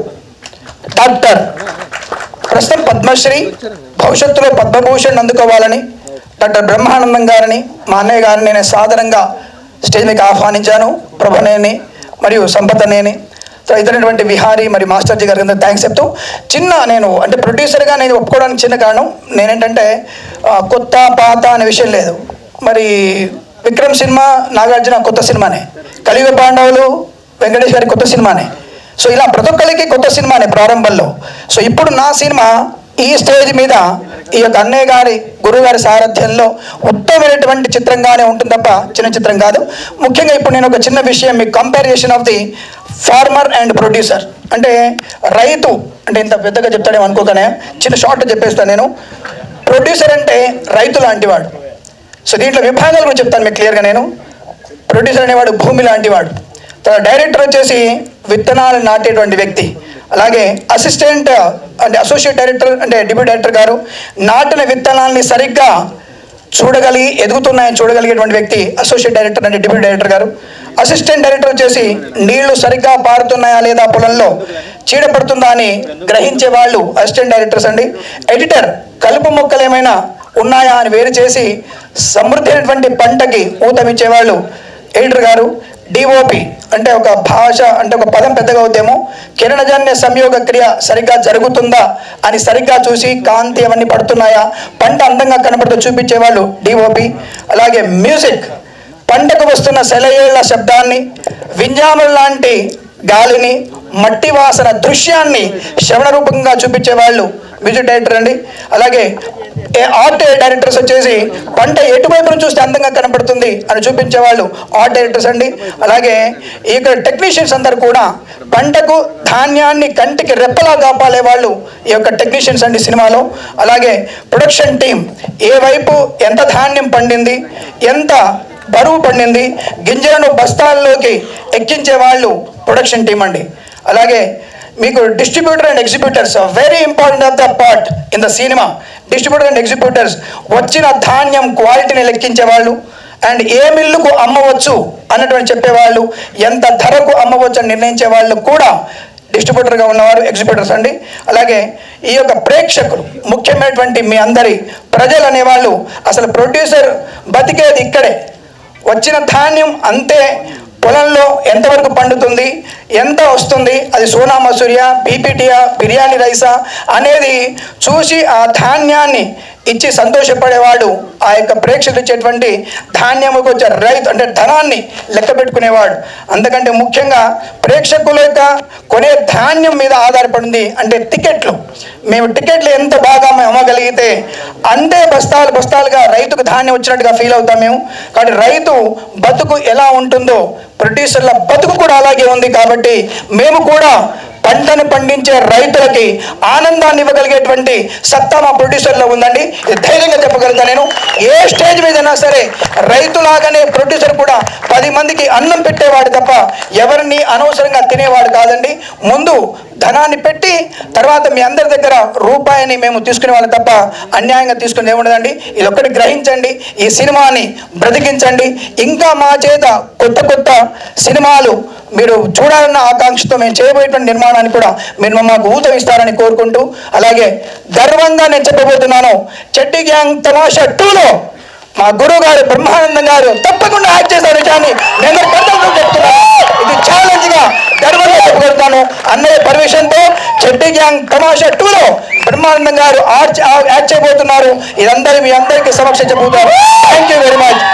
డాక్టర్ ప్రస్తుతం పద్మశ్రీ భవిష్యత్తులో పద్మభూషణ్ అందుకోవాలని డాక్టర్ బ్రహ్మానందం గారిని మా అన్నయ్య గారిని నేను సాధారణంగా స్టేజ్ మీకు ఆహ్వానించాను ప్రభనేని మరియు సంపదనేని సో ఇతరటువంటి విహారీ మరి మాస్టర్జీ గారికి థ్యాంక్స్ చెప్తూ చిన్న నేను అంటే ప్రొడ్యూసర్గా నేను ఒప్పుకోవడానికి చిన్న కారణం నేనేంటంటే ఆ, కొత్త పాత అనే విషయం లేదు మరి విక్రమ్ సినిమా నాగార్జున కొత్త సినిమానే కలియుగ పాండవులు వెంకటేష్ గారి కొత్త సినిమానే సో ఇలా ప్రతి ఒక్కరికి కొత్త సినిమానే ప్రారంభంలో సో ఇప్పుడు నా సినిమా ఈ స్టేజ్ మీద ఈ యొక్క అన్నయ్య గారి గురువు గారి సారథ్యంలో ఉత్తమమైనటువంటి చిత్రంగానే ఉంటుంది తప్ప చిన్న చిత్రం కాదు ముఖ్యంగా ఇప్పుడు నేను ఒక చిన్న విషయం మీకు comparison of the farmer and producer అంటే రైతు అంటే ఇంత పెద్దగా చెప్తాడేమో అనుకోకనే చిన్న షార్ట్ చెప్పేస్తాను నేను ప్రొడ్యూసర్ అంటే రైతు లాంటివాడు సో దీంట్లో విభాగాలు కూడా చెప్తాను మీకు క్లియర్గా నేను ప్రొడ్యూసర్ అనేవాడు భూమి లాంటివాడు తర్వాత డైరెక్టర్ వచ్చేసి విత్తనాలు నాటేటువంటి వ్యక్తి అలాగే అసిస్టెంట్ అంటే అసోసియేట్ డైరెక్టర్ అంటే డిప్యూటీ డైరెక్టర్ గారు నాటిన విత్తనాల్ని సరిగ్గా చూడగలిగి ఎదుగుతున్నాయని చూడగలిగేటువంటి వ్యక్తి అసోసియేట్ డైరెక్టర్ అంటే డిప్యూటీ డైరెక్టర్ గారు అసిస్టెంట్ డైరెక్టర్ వచ్చేసి నీళ్లు సరిగ్గా పారుతున్నాయా లేదా పొలంలో చీడ పడుతుందా అని గ్రహించే వాళ్ళు అసిస్టెంట్ డైరెక్టర్స్ అండి ఎడిటర్ కలుపు మొక్కలు ఏమైనా ఉన్నాయా అని వేరు చేసి సమృద్ధి అయినటువంటి పంటకి ఊతమిచ్చేవాళ్ళు ఎడిటర్ గారు డిఓపి అంటే ఒక భాష అంటే ఒక పదం పెద్దగా అవుతేమో కిరణజన్య సంయోగ క్రియ సరిగ్గా జరుగుతుందా అని సరిగ్గా చూసి కాంతి అవన్నీ పడుతున్నాయా పంట అందంగా కనపడుతూ చూపించేవాళ్ళు డిఓపి అలాగే మ్యూజిక్ పంటకు వస్తున్న సెలయేళ్ల శబ్దాన్ని వింజాముల లాంటి గాలిని మట్టి వాసన దృశ్యాన్ని శ్రవణ రూపంగా చూపించే వాళ్ళు మ్యూజిక్ డైరెక్టర్ అండి అలాగే ఏ ఆర్ట్ డైరెక్టర్స్ వచ్చేసి పంట ఎటువైపును చూస్తే అందంగా కనపడుతుంది అని చూపించే వాళ్ళు ఆర్ట్ డైరెక్టర్స్ అండి అలాగే ఇక్కడ టెక్నీషియన్స్ అందరు కూడా పంటకు ధాన్యాన్ని కంటికి రెప్పలా కాపాలే వాళ్ళు ఈ యొక్క టెక్నీషియన్స్ అండి సినిమాలో అలాగే ప్రొడక్షన్ టీం ఏ వైపు ఎంత ధాన్యం పండింది ఎంత బరువు పండింది గింజలను బస్తాల్లోకి ఎక్కించే వాళ్ళు ప్రొడక్షన్ టీం అండి అలాగే మీకు distributor and exhibitors very important of the part in the cinema distributor and exhibitors వచ్చిన ధాన్యం క్వాలిటీని లెక్కించే వాళ్ళు అండ్ ఏ మిల్లుకు అమ్మవచ్చు అన్నటువంటి చెప్పేవాళ్ళు ఎంత ధరకు అమ్మవచ్చు అని నిర్ణయించే వాళ్ళు కూడా డిస్ట్రిబ్యూటర్గా ఉన్నవారు ఎగ్జిబ్యూటర్స్ అండి అలాగే ఈ యొక్క ప్రేక్షకులు ముఖ్యమైనటువంటి మీ అందరి ప్రజలు అనేవాళ్ళు అసలు ప్రొడ్యూసర్ బతికేది ఇక్కడే వచ్చిన ధాన్యం అంతే పొలంలో ఎంతవరకు పండుతుంది ఎంత వస్తుంది అది సోనా మసూరియా పీపీటీయా బిర్యానీ రైసా అనేది చూసి ఆ ధాన్యాన్ని ఇచ్చి సంతోషపడేవాడు ఆ యొక్క ప్రేక్షకులు ఇచ్చేటువంటి ధాన్యముకు వచ్చే రైతు అంటే ధనాన్ని లెక్క పెట్టుకునేవాడు అందుకంటే ముఖ్యంగా ప్రేక్షకుల యొక్క కొనే ధాన్యం మీద ఆధారపడింది అంటే టికెట్లు మేము టికెట్లు ఎంత బాగా మేము అమ్మగలిగితే అంతే బస్తాలు బస్తాలుగా రైతుకు ధాన్యం వచ్చినట్టుగా ఫీల్ అవుతాం మేము కాబట్టి రైతు బతుకు ఎలా ఉంటుందో ప్రొడ్యూసర్ల బతుకు కూడా అలాగే ఉంది కాబట్టి మేము కూడా పంటను పండించే రైతులకి ఆనందాన్ని ఇవ్వగలిగేటువంటి సత్తా మా ప్రొడ్యూసర్లో ఉందండి ఇది ధైర్యంగా చెప్పగలుగుతా నేను ఏ స్టేజ్ మీదైనా సరే రైతులాగానే ప్రొడ్యూసర్ కూడా పది మందికి అన్నం పెట్టేవాడు తప్ప ఎవరిని అనవసరంగా తినేవాడు కాదండి ముందు ధనాన్ని పెట్టి తర్వాత మీ అందరి దగ్గర రూపాయిని మేము తీసుకునే వాళ్ళం తప్ప అన్యాయంగా తీసుకుని ఏముండదండి ఇది ఒక్కటి గ్రహించండి ఈ సినిమాని బ్రతికించండి ఇంకా మా చేత కొత్త కొత్త సినిమాలు మీరు చూడాలన్న ఆకాంక్షతో మేము చేయబోయేటువంటి నిర్మాణాన్ని కూడా మీరు మాకు ఊతం ఇస్తారని కోరుకుంటూ అలాగే గర్వంగా నేను చెప్పబోతున్నాను చెట్టి గ్యాంగ్ తమాషా టూలో మా గురువు గారు బ్రహ్మానందం గారు తప్పకుండా యాక్ట్ చేసిన విషయాన్ని నేను పెద్దలతో చెప్తున్నాను ఇది ఛాలెంజ్ గా గర్వంగా చెప్పగలుగుతాను అన్నయ్య పర్మిషన్ తో చెట్టి గ్యాంగ్ తమాషా టూలో బ్రహ్మానందం గారు ఆర్చ్ యాక్ట్ చేయబోతున్నారు ఇదందరూ మీ అందరికీ సమక్ష చెబుతారు thank you very much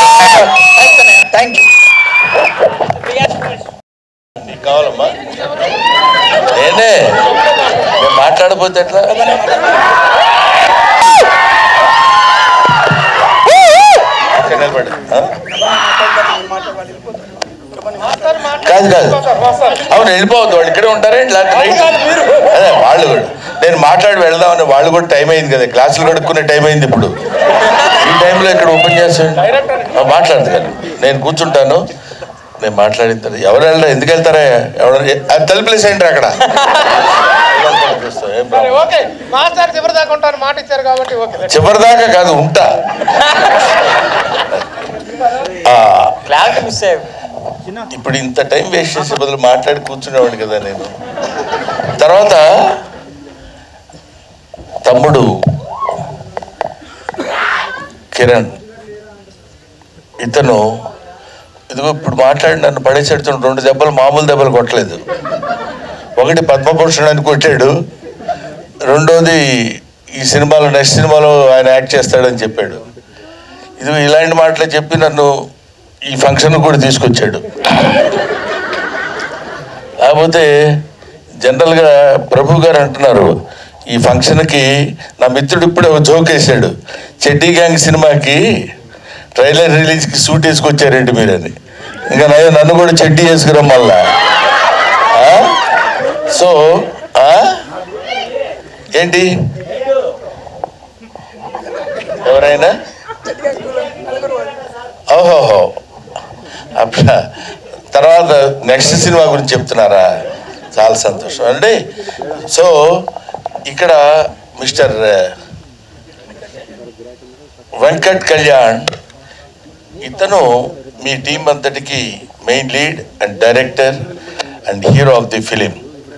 thank you కావాలమ్మా నేనే నేను మాట్లాడబోతే ఎట్లా ఇక్కడ నిలబడు. ఆ? కాదు కాదు అవును వెళ్ళిపోవద్దు వాళ్ళు ఇక్కడే ఉంటారేంటి లేకపోతే రైట్ అదే వాళ్ళు కూడా నేను మాట్లాడి వెళ్దామని వాళ్ళు కూడా టైం అయింది కదా క్లాసులు కడుక్కునే టైం అయింది ఇప్పుడు ఈ టైంలో ఇక్కడ ఓపెన్ చేస్తాను మాట్లాడదు కానీ నేను కూర్చుంటాను నేను మాట్లాడిన తర్వాత ఎవరు వెళ్ళరా ఎందుకు వెళ్తారా ఎవరు అది తలుపులేసేయండి అక్కడ సరే ఓకే మాస్టర్ చివరి దాకా ఉంటాను మాట ఇచ్చారు కాబట్టి ఓకే చివరిదాకా కాదు ఉంటా ఆ, క్లారిటీ మిస్ అయ్యావు ఇప్పుడు ఇంత టైం వేస్ట్ చేసే బదులు మాట్లాడి కూర్చునేవాడిని కదా నేను తర్వాత తమ్ముడు కిరణ్ ఇతను ఇదిగో ఇప్పుడు మాట్లాడి నన్ను పడేసేడుతున్న రెండు దెబ్బలు మామూలు దెబ్బలు కొట్టలేదు ఒకటి పద్మభూషణ్ అని కొట్టాడు రెండోది ఈ సినిమాలో నెక్స్ట్ సినిమాలో ఆయన యాక్ట్ చేస్తాడని చెప్పాడు ఇది ఇలాంటి మాటలే చెప్పి నన్ను ఈ ఫంక్షన్ కూడా తీసుకొచ్చాడు కాకపోతే జనరల్గా ప్రభు గారు అంటున్నారు ఈ ఫంక్షన్కి నా మిత్రుడు ఇప్పుడే ఒక జోక్ వేసాడు చెడ్డీ గ్యాంగ్ సినిమాకి ట్రైలర్ రిలీజ్కి సూట్ వేసుకొచ్చారండి మీరని ఇంకా నయ్య నన్ను కూడా చెడ్డీ వేసుకురాం మళ్ళా ఆ? సో ఆ? ఏంటి ఎవరైనా ఓహోహో అప్పుడు తర్వాత నెక్స్ట్ సినిమా గురించి చెప్తున్నారా చాలా సంతోషం అండి సో ఇక్కడ మిస్టర్ వెంకట్ కళ్యాణ్ ఇతను మీ టీం అంతటికి main lead and director and hero of the film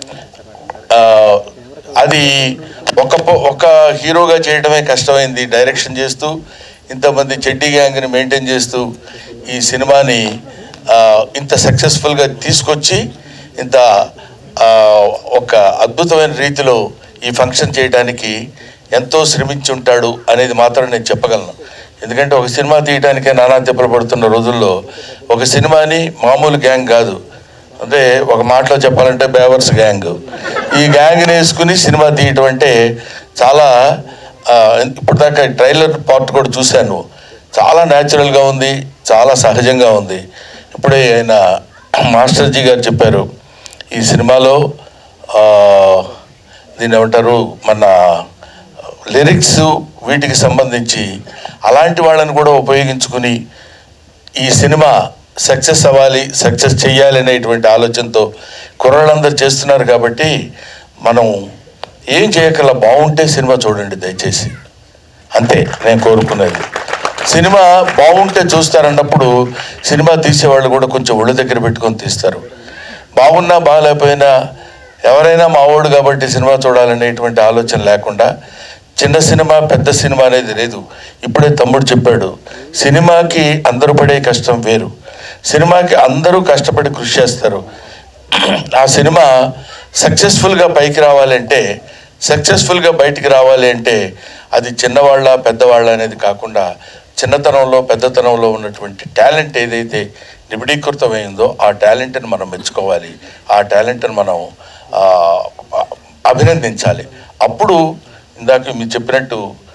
అది ఒక ప- ఒక హీరోగా చేయడమే కష్టమైంది డైరెక్షన్ చేస్తూ ఇంతమంది చెడ్డీ గ్యాంగ్ని మెయింటైన్ చేస్తూ ఈ సినిమాని ఆ, ఇంత సక్సెస్ఫుల్గా తీసుకొచ్చి ఇంత ఆ, ఒక అద్భుతమైన రీతిలో ఈ ఫంక్షన్ చేయడానికి ఎంతో శ్రమించి ఉంటాడు అనేది మాత్రం నేను చెప్పగలను ఎందుకంటే ఒక సినిమా తీయడానికే నానా తిప్పలు పడుతున్న రోజుల్లో ఒక సినిమాని మామూలు గ్యాంగ్ కాదు అంటే ఒక మాటలో చెప్పాలంటే బేవర్స్ గ్యాంగ్ ఈ గ్యాంగ్ని వేసుకుని సినిమా తీయటం అంటే చాలా ఆ, ఇప్పుడు దాకా ట్రైలర్ పార్ట్ కూడా చూశాను చాలా న్యాచురల్గా ఉంది చాలా సహజంగా ఉంది ఇప్పుడే ఆయన మాస్టర్జీ గారు చెప్పారు ఈ సినిమాలో ఆ, దీన్ని ఏమంటారు మన లిరిక్స్ వీటికి సంబంధించి అలాంటి వాళ్ళని కూడా ఉపయోగించుకుని ఈ సినిమా సక్సెస్ అవ్వాలి సక్సెస్ చెయ్యాలి అనేటువంటి ఆలోచనతో కుర్రాళ్ళందరూ చేస్తున్నారు కాబట్టి మనం ఏం చేయకల్లా బాగుంటే సినిమా చూడండి దయచేసి అంతే నేను కోరుకునేది సినిమా బాగుంటే చూస్తారన్నప్పుడు సినిమా తీసేవాళ్ళు కూడా కొంచెం ఒళ్ళు దగ్గర పెట్టుకొని తీస్తారు బాగున్నా బాగాలేకపోయినా ఎవరైనా మావోడు కాబట్టి సినిమా చూడాలనేటువంటి ఆలోచన లేకుండా చిన్న సినిమా పెద్ద సినిమా అనేది లేదు ఇప్పుడే తమ్ముడు చెప్పాడు సినిమాకి అందరూ పడే కష్టం వేరు సినిమాకి అందరూ కష్టపడి కృషి చేస్తారు ఆ సినిమా సక్సెస్ఫుల్గా పైకి రావాలంటే సక్సెస్ఫుల్గా బయటికి రావాలి అంటే అది చిన్నవాళ్ళ పెద్దవాళ్ళ అనేది కాకుండా చిన్నతనంలో పెద్దతనంలో ఉన్నటువంటి టాలెంట్ ఏదైతే నిబిడీకృతమైందో ఆ టాలెంట్ని మనం మెచ్చుకోవాలి ఆ టాలెంట్ని మనం ఆ, అభినందించాలి అప్పుడు ఇందాక మీరు చెప్పినట్టు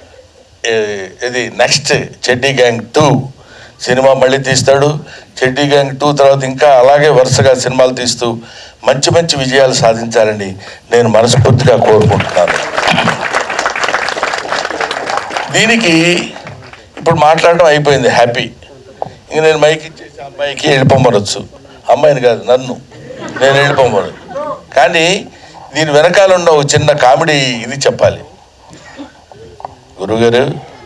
ఏ- ఇది నెక్స్ట్ చెడ్డీ గ్యాంగ్ టూ సినిమా మళ్ళీ తీస్తాడు చెడ్డీ గ్యాంగ్ టూ తర్వాత ఇంకా అలాగే వరుసగా సినిమాలు తీస్తూ మంచి మంచి విజయాలు సాధించాలని నేను మనస్ఫూర్తిగా కోరుకుంటున్నాను దీనికి ఇప్పుడు మాట్లాడడం అయిపోయింది హ్యాపీ ఇంక నేను మైక్ ఇచ్చేసి అమ్మాయికి వెళ్ళిపోమనొచ్చు అమ్మాయిని కాదు నన్ను నేను వెళ్ళిపోమను కానీ దీని వెనకాల ఉన్న ఒక చిన్న కామెడీ ఇది చెప్పాలి గురుగారు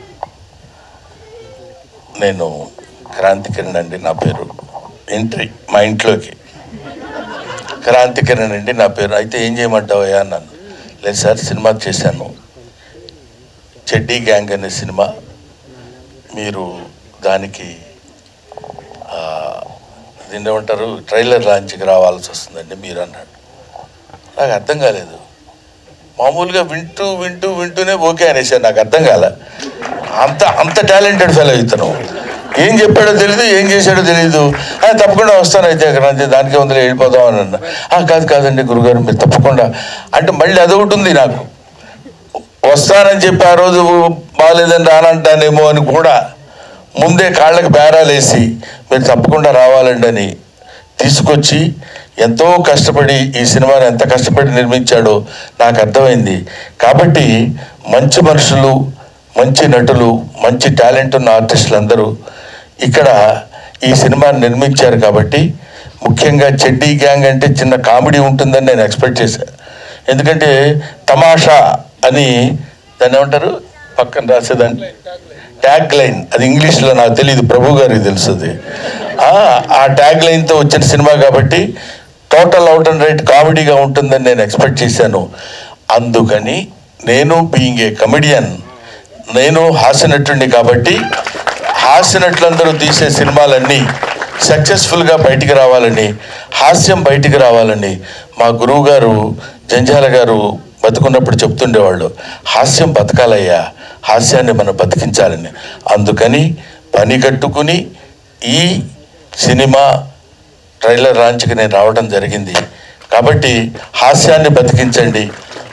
నేను క్రాంతి కిరణ్ అండి నా పేరు ఎంట్రీ మా ఇంట్లోకి క్రాంతి కిరణ్ అండి నా పేరు అయితే ఏం చేయమంటావయ్యా అన్నాను లేదు సార్ సినిమా చేశాను చెడ్డీ గ్యాంగ్ అనే సినిమా మీరు దానికి ఆ, దీన్ని ఏమంటారు ట్రైలర్ లాంచ్కి రావాల్సి వస్తుందండి మీరు అన్నాడు నాకు అర్థం కాలేదు మామూలుగా వింటూ వింటూ వింటూనే ఓకే అనేసాను నాకు అర్థం కాల అంత అంత టాలెంటెడ్ ఫెలో ఇతను ఏం చెప్పాడో తెలియదు ఏం చేశాడో తెలియదు "ఆ, తప్పకుండా వస్తాను అయితే అక్కడ అంతే దానికే ఉందిలే వెళ్ళిపోదాం అని అన్నా "ఆ, కాదు కాదండి గురుగారు మీరు తప్పకుండా అంటే మళ్ళీ అదొకటి ఉంది నాకు వస్తానని చెప్పి ఆ రోజు బాగాలేదని రానంటానేమో అని కూడా ముందే కాళ్ళకి బేరాలు వేసి మీరు తప్పకుండా రావాలండి అని తీసుకొచ్చి ఎంతో కష్టపడి ఈ సినిమాని ఎంత కష్టపడి నిర్మించాడో నాకు అర్థమైంది కాబట్టి మంచి మనుషులు మంచి నటులు మంచి టాలెంట్ ఉన్న ఆర్టిస్టులు అందరూ ఇక్కడ ఈ సినిమాని నిర్మించారు కాబట్టి ముఖ్యంగా చెడ్డీ గ్యాంగ్ అంటే చిన్న కామెడీ ఉంటుందని నేను ఎక్స్పెక్ట్ చేశాను ఎందుకంటే తమాషా అని దాన్ని ఏమంటారు పక్కన రాసేదాన్ని ట్యాగ్ లైన్ అది ఇంగ్లీష్లో నాకు తెలియదు ప్రభు గారికి తెలుస్తుంది ఆ, ఆ ట్యాగ్ లైన్తో వచ్చిన సినిమా కాబట్టి టోటల్ అవుట్ అండ్ రైట్ కామెడీగా ఉంటుందని నేను ఎక్స్పెక్ట్ చేశాను అందుకని నేను బీయింగ్ ఏ కమెడియన్ నేను హాస్యనటుడిని కాబట్టి హాస్యనటులందరూ తీసే సినిమాలన్నీ సక్సెస్ఫుల్గా బయటికి రావాలని హాస్యం బయటికి రావాలని మా గురువు గారు జంజాల గారు బతుకున్నప్పుడు చెప్తుండేవాళ్ళు హాస్యం బతకాలయ్యా హాస్యాన్ని మనం బతికించాలని అందుకని పని కట్టుకుని ఈ సినిమా ట్రైలర్ లాంచ్కి నేను రావడం జరిగింది కాబట్టి హాస్యాన్ని బతికించండి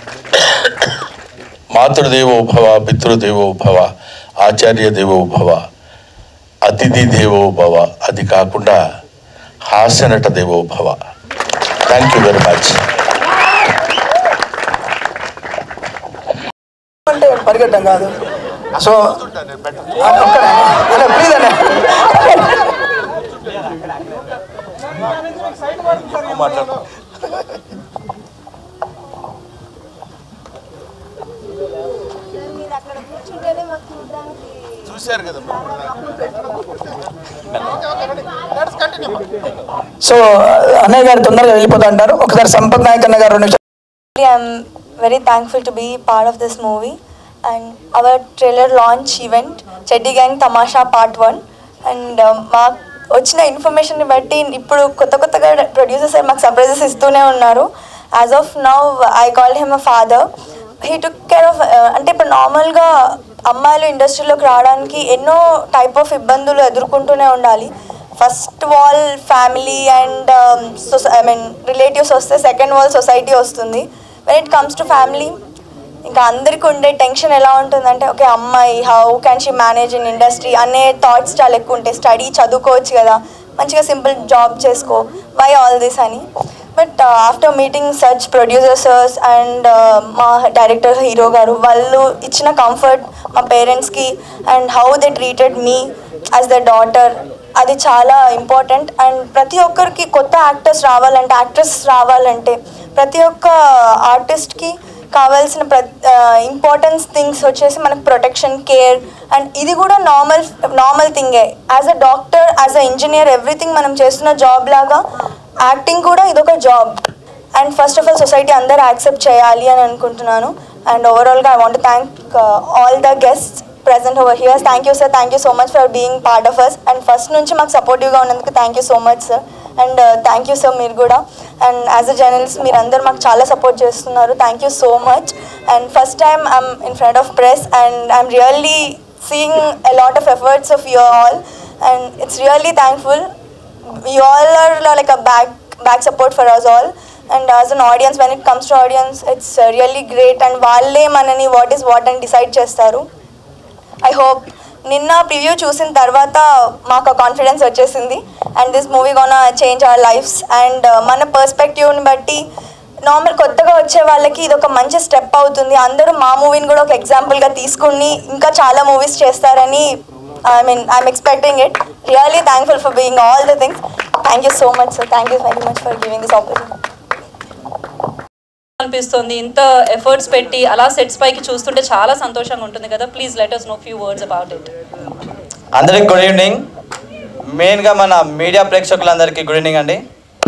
మాతృదేవో భవ పితృదేవో భవ ఆచార్య దేవో భవ అతిథి దేవో భవ అది కాకుండా హాస్యనట దేవో భవ థ్యాంక్ యూ వెరీ మచ్ అంటే పరిగెట్టం కాదు సో ప్లీజ్ అండి చూశారు కదా సో అన్నయ్య గారు తొందరగా వెళ్ళిపోతా అంటారు ఒకసారి సంపత్ నాయక్ అన్న గారు రెండు నిమిషాలు I'm very thankful to be part of this movie and our trailer launch event, Cheddi Gang Tamasha Part 1. And um, మా వచ్చిన ఇన్ఫర్మేషన్ బట్టి ఇప్పుడు కొత్త కొత్తగా ప్రొడ్యూసర్స్ మాకు సర్ప్రైజెస్ ఇస్తూనే ఉన్నారు as of now I call him a father he took care of అంటే ఇప్పుడు నార్మల్గా అమ్మాయిలు ఇండస్ట్రీలోకి రావడానికి ఎన్నో టైప్ ఆఫ్ ఇబ్బందులు ఎదుర్కొంటూనే ఉండాలి first wall family and I mean relatives వస్తే సెకండ్ వాల్ సొసైటీ వస్తుంది when it comes to family ఇంకా అందరికి ఉండే టెన్షన్ ఎలా ఉంటుందంటే ఓకే అమ్మాయి how can she manage in industry అనే థాట్స్ చాలా ఎక్కువ ఉంటాయి స్టడీ చదువుకోవచ్చు కదా మంచిగా సింపుల్ జాబ్ చేసుకో వై ఆల్ దిస్ అని but after meeting such producers and మా డైరెక్టర్ హీరో గారు వాళ్ళు ఇచ్చిన కంఫర్ట్ మా పేరెంట్స్కి and how they treated me as the daughter అది చాలా ఇంపార్టెంట్ అండ్ ప్రతి ఒక్కరికి కొత్త యాక్టర్స్ రావాలంటే యాక్ట్రెస్ రావాలంటే ప్రతి ఒక్క ఆర్టిస్ట్కి కావాల్సిన ప్ర ఇంపార్టెన్స్ థింగ్స్ వచ్చేసి మనకు ప్రొటెక్షన్ కేర్ అండ్ ఇది కూడా నార్మల్ నార్మల్ థింగే as a doctor as a engineer everything మనం చేస్తున్న జాబ్ లాగా యాక్టింగ్ కూడా ఇదొక job and first of all society అందరు యాక్సెప్ట్ చేయాలి అని అనుకుంటున్నాను అండ్ ఓవరాల్గా I want thank all the guest present over here. Thank you, sir. Thank you so much for being part of us. And first నుంచి మాకు సపోర్టివ్గా ఉన్నందుకు thank you so much sir and thank you sir మీరు కూడా and as a journalist మీరు అందరు మాకు చాలా సపోర్ట్ చేస్తున్నారు thank you so much and first time I'm in front of press and I'm really seeing a lot of efforts of you all and it's really thankful you all are like a back back support for us all and as an audience when it comes to audience it's uh, really great and వాళ్ళే మనని what is what అని decide చేస్తారు I hope నిన్న preview చూసిన తర్వాత మాకు confidence వచ్చేసింది and this movie gonna change our lives and మన పర్స్పెక్టివ్ని బట్టి నార్మల్ కొత్తగా వచ్చే వాళ్ళకి ఇది ఒక మంచి స్టెప్ అవుతుంది అందరూ మా మూవీని కూడా ఒక ఎగ్జాంపుల్గా తీసుకుని ఇంకా చాలా మూవీస్ చేస్తారని I mean I'm expecting it really thankful for being all the things thank you so much sir thank you very much for giving this opportunity అనిపిస్తుంది ఇంత ఎఫర్ట్స్ పెట్టి అలా సెట్స్ పైకి చూస్తుంటే చాలా సంతోషంగా ఉంటుంది కదా please let us know few words about it అందరికి గుడ్ ఈవినింగ్ మెయిన్గా మన మీడియా ప్రేక్షకులందరికీ గుడ్ ఈవినింగ్ అండి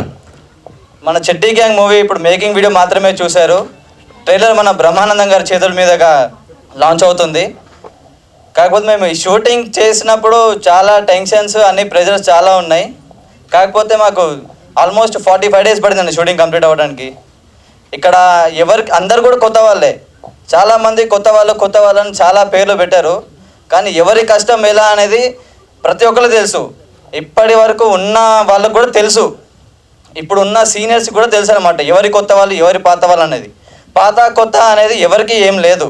మన చెడ్డీ గ్యాంగ్ మూవీ ఇప్పుడు మేకింగ్ వీడియో మాత్రమే చూశారు ట్రైలర్ మన బ్రహ్మానందం గారి చేతుల మీదుగా లాంచ్ అవుతుంది కాకపోతే మేము ఈ షూటింగ్ చేసినప్పుడు చాలా టెన్షన్స్ అన్ని ప్రెజర్స్ చాలా ఉన్నాయి కాకపోతే మాకు ఆల్మోస్ట్ ఫార్టీ ఫైవ్ డేస్ పడిందండి షూటింగ్ కంప్లీట్ అవ్వడానికి ఇక్కడ ఎవరికి అందరు కూడా కొత్త వాళ్ళే చాలామంది కొత్త వాళ్ళు కొత్త వాళ్ళని చాలా పేర్లు పెట్టారు కానీ ఎవరి కష్టం ఎలా అనేది ప్రతి ఒక్కరు తెలుసు ఇప్పటి వరకు ఉన్న వాళ్ళకు కూడా తెలుసు ఇప్పుడు ఉన్న సీనియర్స్ కూడా తెలుసు అనమాట ఎవరి కొత్త వాళ్ళు ఎవరి పాత వాళ్ళు అనేది పాత కొత్త అనేది ఎవరికి ఏం లేదు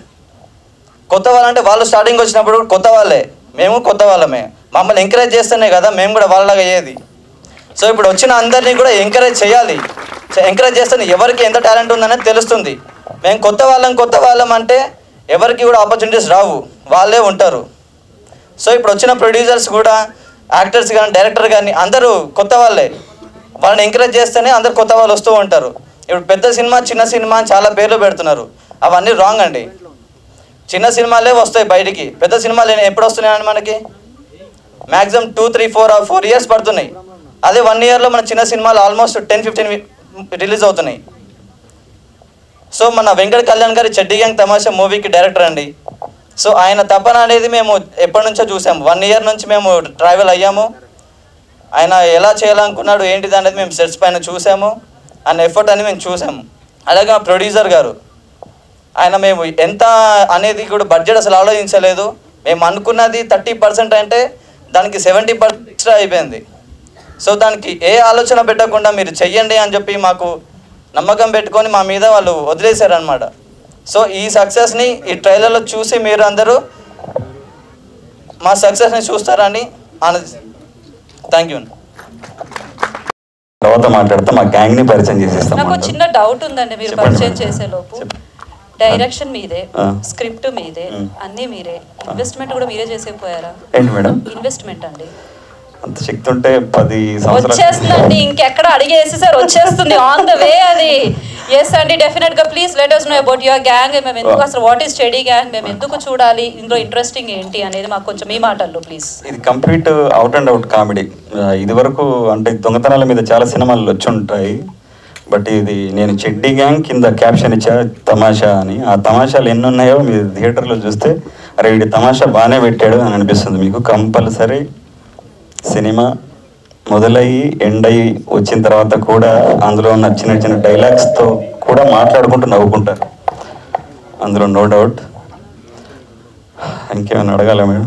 కొత్త వాళ్ళంటే వాళ్ళు స్టార్టింగ్ వచ్చినప్పుడు కూడా కొత్త వాళ్ళే మేము కొత్త వాళ్ళమే మమ్మల్ని ఎంకరేజ్ చేస్తేనే కదా మేము కూడా వాళ్ళలాగా అయ్యేది సో ఇప్పుడు వచ్చిన అందరినీ కూడా ఎంకరేజ్ చేయాలి ఎంకరేజ్ చేస్తే ఎవరికి ఎంత టాలెంట్ ఉందనేది తెలుస్తుంది మేము కొత్త వాళ్ళం కొత్త వాళ్ళం అంటే ఎవరికి కూడా ఆపర్చునిటీస్ రావు వాళ్ళే ఉంటారు సో ఇప్పుడు వచ్చిన ప్రొడ్యూసర్స్ కూడా యాక్టర్స్ కానీ డైరెక్టర్ కానీ అందరూ కొత్త వాళ్ళే వాళ్ళని ఎంకరేజ్ చేస్తేనే అందరు కొత్త వాళ్ళు వస్తూ ఉంటారు ఇప్పుడు పెద్ద సినిమా చిన్న సినిమా అని చాలా పేర్లు పెడుతున్నారు అవన్నీ రాంగ్ అండి చిన్న సినిమాలే వస్తాయి బయటికి పెద్ద సినిమాలు ఎప్పుడు వస్తున్నాయండి మనకి maximum two three four four years పడుతున్నాయి అదే వన్ ఇయర్లో మన చిన్న సినిమాలు ఆల్మోస్ట్ టెన్ ఫిఫ్టీన్ రిలీజ్ అవుతున్నాయి సో మన వెంకట కళ్యాణ్ గారి చెడ్డి గ్యాంగ్ తమాషా మూవీకి డైరెక్టర్ అండి సో ఆయన తపన అనేది మేము ఎప్పటి నుంచో చూసాము వన్ ఇయర్ నుంచి మేము ట్రావెల్ అయ్యాము ఆయన ఎలా చేయాలనుకున్నాడు ఏంటిది అనేది మేము సెట్స్ పైన చూసాము ఆయన ఎఫర్ట్ అని మేము చూసాము అలాగే మా ప్రొడ్యూసర్ గారు ఆయన మేము ఎంత అనేది కూడా బడ్జెట్ అసలు ఆలోచించలేదు మేము అనుకున్నది థర్టీ పర్సెంట్ అంటే దానికి సెవెంటీ పర్సెంట్ అయిపోయింది సో దానికి ఏ ఆలోచన పెట్టకుండా మీరు చెయ్యండి అని చెప్పి మాకు నమ్మకం పెట్టుకొని మా మీద వాళ్ళు వదిలేశారనమాట సో ఈ సక్సెస్ని ఈ ట్రైలర్లో చూసి మీరు అందరూ మా సక్సెస్ని చూస్తారని ఆనంద థ్యాంక్ యూ తర్వాత మాట్లాడితే మా గ్యాంగ్ ని పరిచయం చేసేస్తాం నాకు ఒక చిన్న డౌట్ ఉందండి మీరు చెప్పండి పరిచయం చేసే లోపు డైరెక్షన్ మీదే ఆ. స్క్రిప్ట్ మీదే అన్నీ మీరే ఇన్వెస్ట్మెంట్ కూడా మీరే చేసేపోయారా ఏంటి మేడం ఇన్వెస్ట్మెంట్ అండి అంత శక్తి ఉంటే పది సంవత్సరాలు వచ్చేస్తుందండి ఇంకెక్కడ అడిగేసేసారు వచ్చేస్తుంది ఆన్ ద వే అది ఎస్ అండి డెఫినెట్ గా please let us know about your gang మేము ఎందుకు అసలు వాట్ ఈస్ స్టడీ గ్యాంగ్ మేము ఎందుకు చూడాలి ఇందులో ఇంట్రెస్టింగ్ ఏంటి అనేది మాకు కొంచెం మీ మాటల్లో ప్లీజ్ ఇది complete out and out comedy ఇది వరకు అంటే దొంగతనాల మీద చాలా సినిమాలు వచ్చి ఉంటాయి బట్ ఇది నేను చెడ్డీ గ్యాంగ్ కింద క్యాప్షన్ ఇచ్చా తమాషా అని ఆ తమాషాలు ఎన్ని ఉన్నాయో మీరు థియేటర్లో చూస్తే అరే వీడి తమాషా బాగానే పెట్టాడు అని అనిపిస్తుంది మీకు కంపల్సరీ సినిమా మొదలయ్యి ఎండ్ అయ్యి వచ్చిన తర్వాత కూడా అందులో ఉన్న చిన్న చిన్న డైలాగ్స్తో కూడా మాట్లాడుకుంటూ నవ్వుకుంటారు అందులో నో డౌట్ ఇంకేమైనా అడగాల మేడం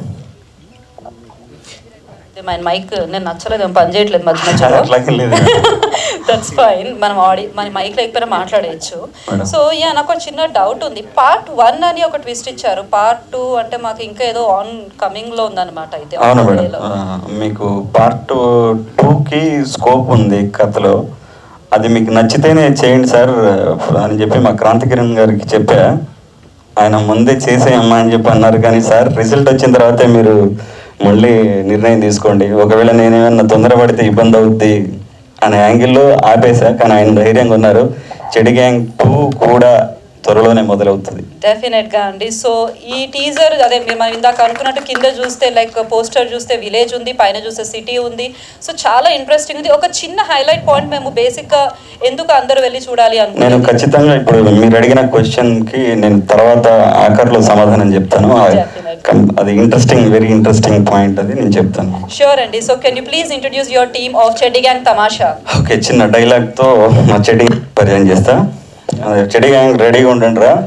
మన మైక్ నేను నచ్చలేదు ఏం పని చేయట్లేదు మధ్య మధ్యలో అట్లాగే లేదు దట్స్ ఫైన్ మనం ఆడి మన మైక్ లేకపోయినా మాట్లాడేయచ్చు మేడం. సో యా నాకు ఒక చిన్న డౌట్ ఉంది పార్ట్ వన్ అని ఒక ట్విస్ట్ ఇచ్చారు పార్ట్ టూ అంటే మాకు ఇంకా ఏదో ఆన్ కమింగ్ లో ఉందన్నమాట అయితే అవును on the way మేడం లో. ఆ, మీకు పార్ట్ టూకి స్కోప్ ఉంది కథలో అది మీకు నచ్చితేనే చేయండి సార్ అని చెప్పి మా క్రాంతికిరణ్ గారికి చెప్పా ఆయన ముందే చేసేయమ్మా అని చెప్పి అన్నారు కానీ సార్ రిజల్ట్ వచ్చిన తర్వాతే మీరు మళ్ళీ నిర్ణయం తీసుకోండి ఒకవేళ నేనేమన్నా తొందరపడితే ఇబ్బంది అవుద్ది అనే యాంగిల్లో ఆపేశా కానీ ఆయన ధైర్యంగా ఉన్నారు చెడి గ్యాంగ్ టూ కూడా త్వరలోనే మొదలవుతుంది డెఫినెట్ గా అండి సో ఈ టీజర్ అదే మీరు మనం ఇందాక అనుకున్నట్టు కింద చూస్తే లైక్ పోస్టర్ చూస్తే విలేజ్ ఉంది పైన చూస్తే సిటీ ఉంది సో చాలా ఇంట్రెస్టింగ్ ఉంది ఒక చిన్న హైలైట్ పాయింట్ మేము బేసిక్ గా ఎందుకు అందరూ వెళ్ళి చూడాలి నేను అనుకుంటున్నాం ఖచ్చితంగా ఇప్పుడు మీరు అడిగిన క్వశ్చన్ కి నేను తర్వాత ఆఖరిలో సమాధానం చెప్తాను ఆ కం- అది ఇంట్రెస్టింగ్ వెరీ ఇంట్రెస్టింగ్ పాయింట్ అది నేను చెప్తాను షూర్ అండి so can you please introduce your team of Cheddi Gang Tamasha okay చిన్న డైలాగ్ తో మా చెడి పరిచయం చేస్తా అదే చెడి గ్యాంగ్ రెడీగా ఉండండి రా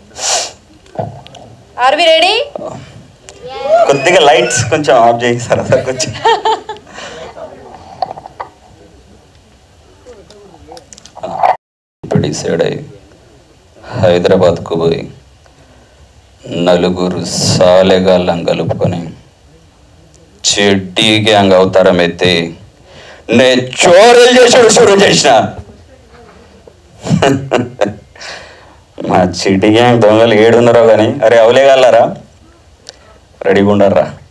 ఆర్ వి రెడీ కొద్దిగా లైట్స్ కొంచెం ఆఫ్ చేయిస్తారా సార్ కొంచెం ఇప్పుడు డిసైడ్ అయ్యి హైదరాబాద్కు పోయి నలుగురు సాలెగాళ్ళం కలుపుకొని చెడ్డీ గ్యాంగ్ అవతారం ఎత్తి నేను చోరలు చేసాడు షురు చేసిన మా చిటి గ్యాంగ్ దొంగలు ఏడున్నారో కానీ అరే అవలేగలరా రెడీగా ఉండర్రా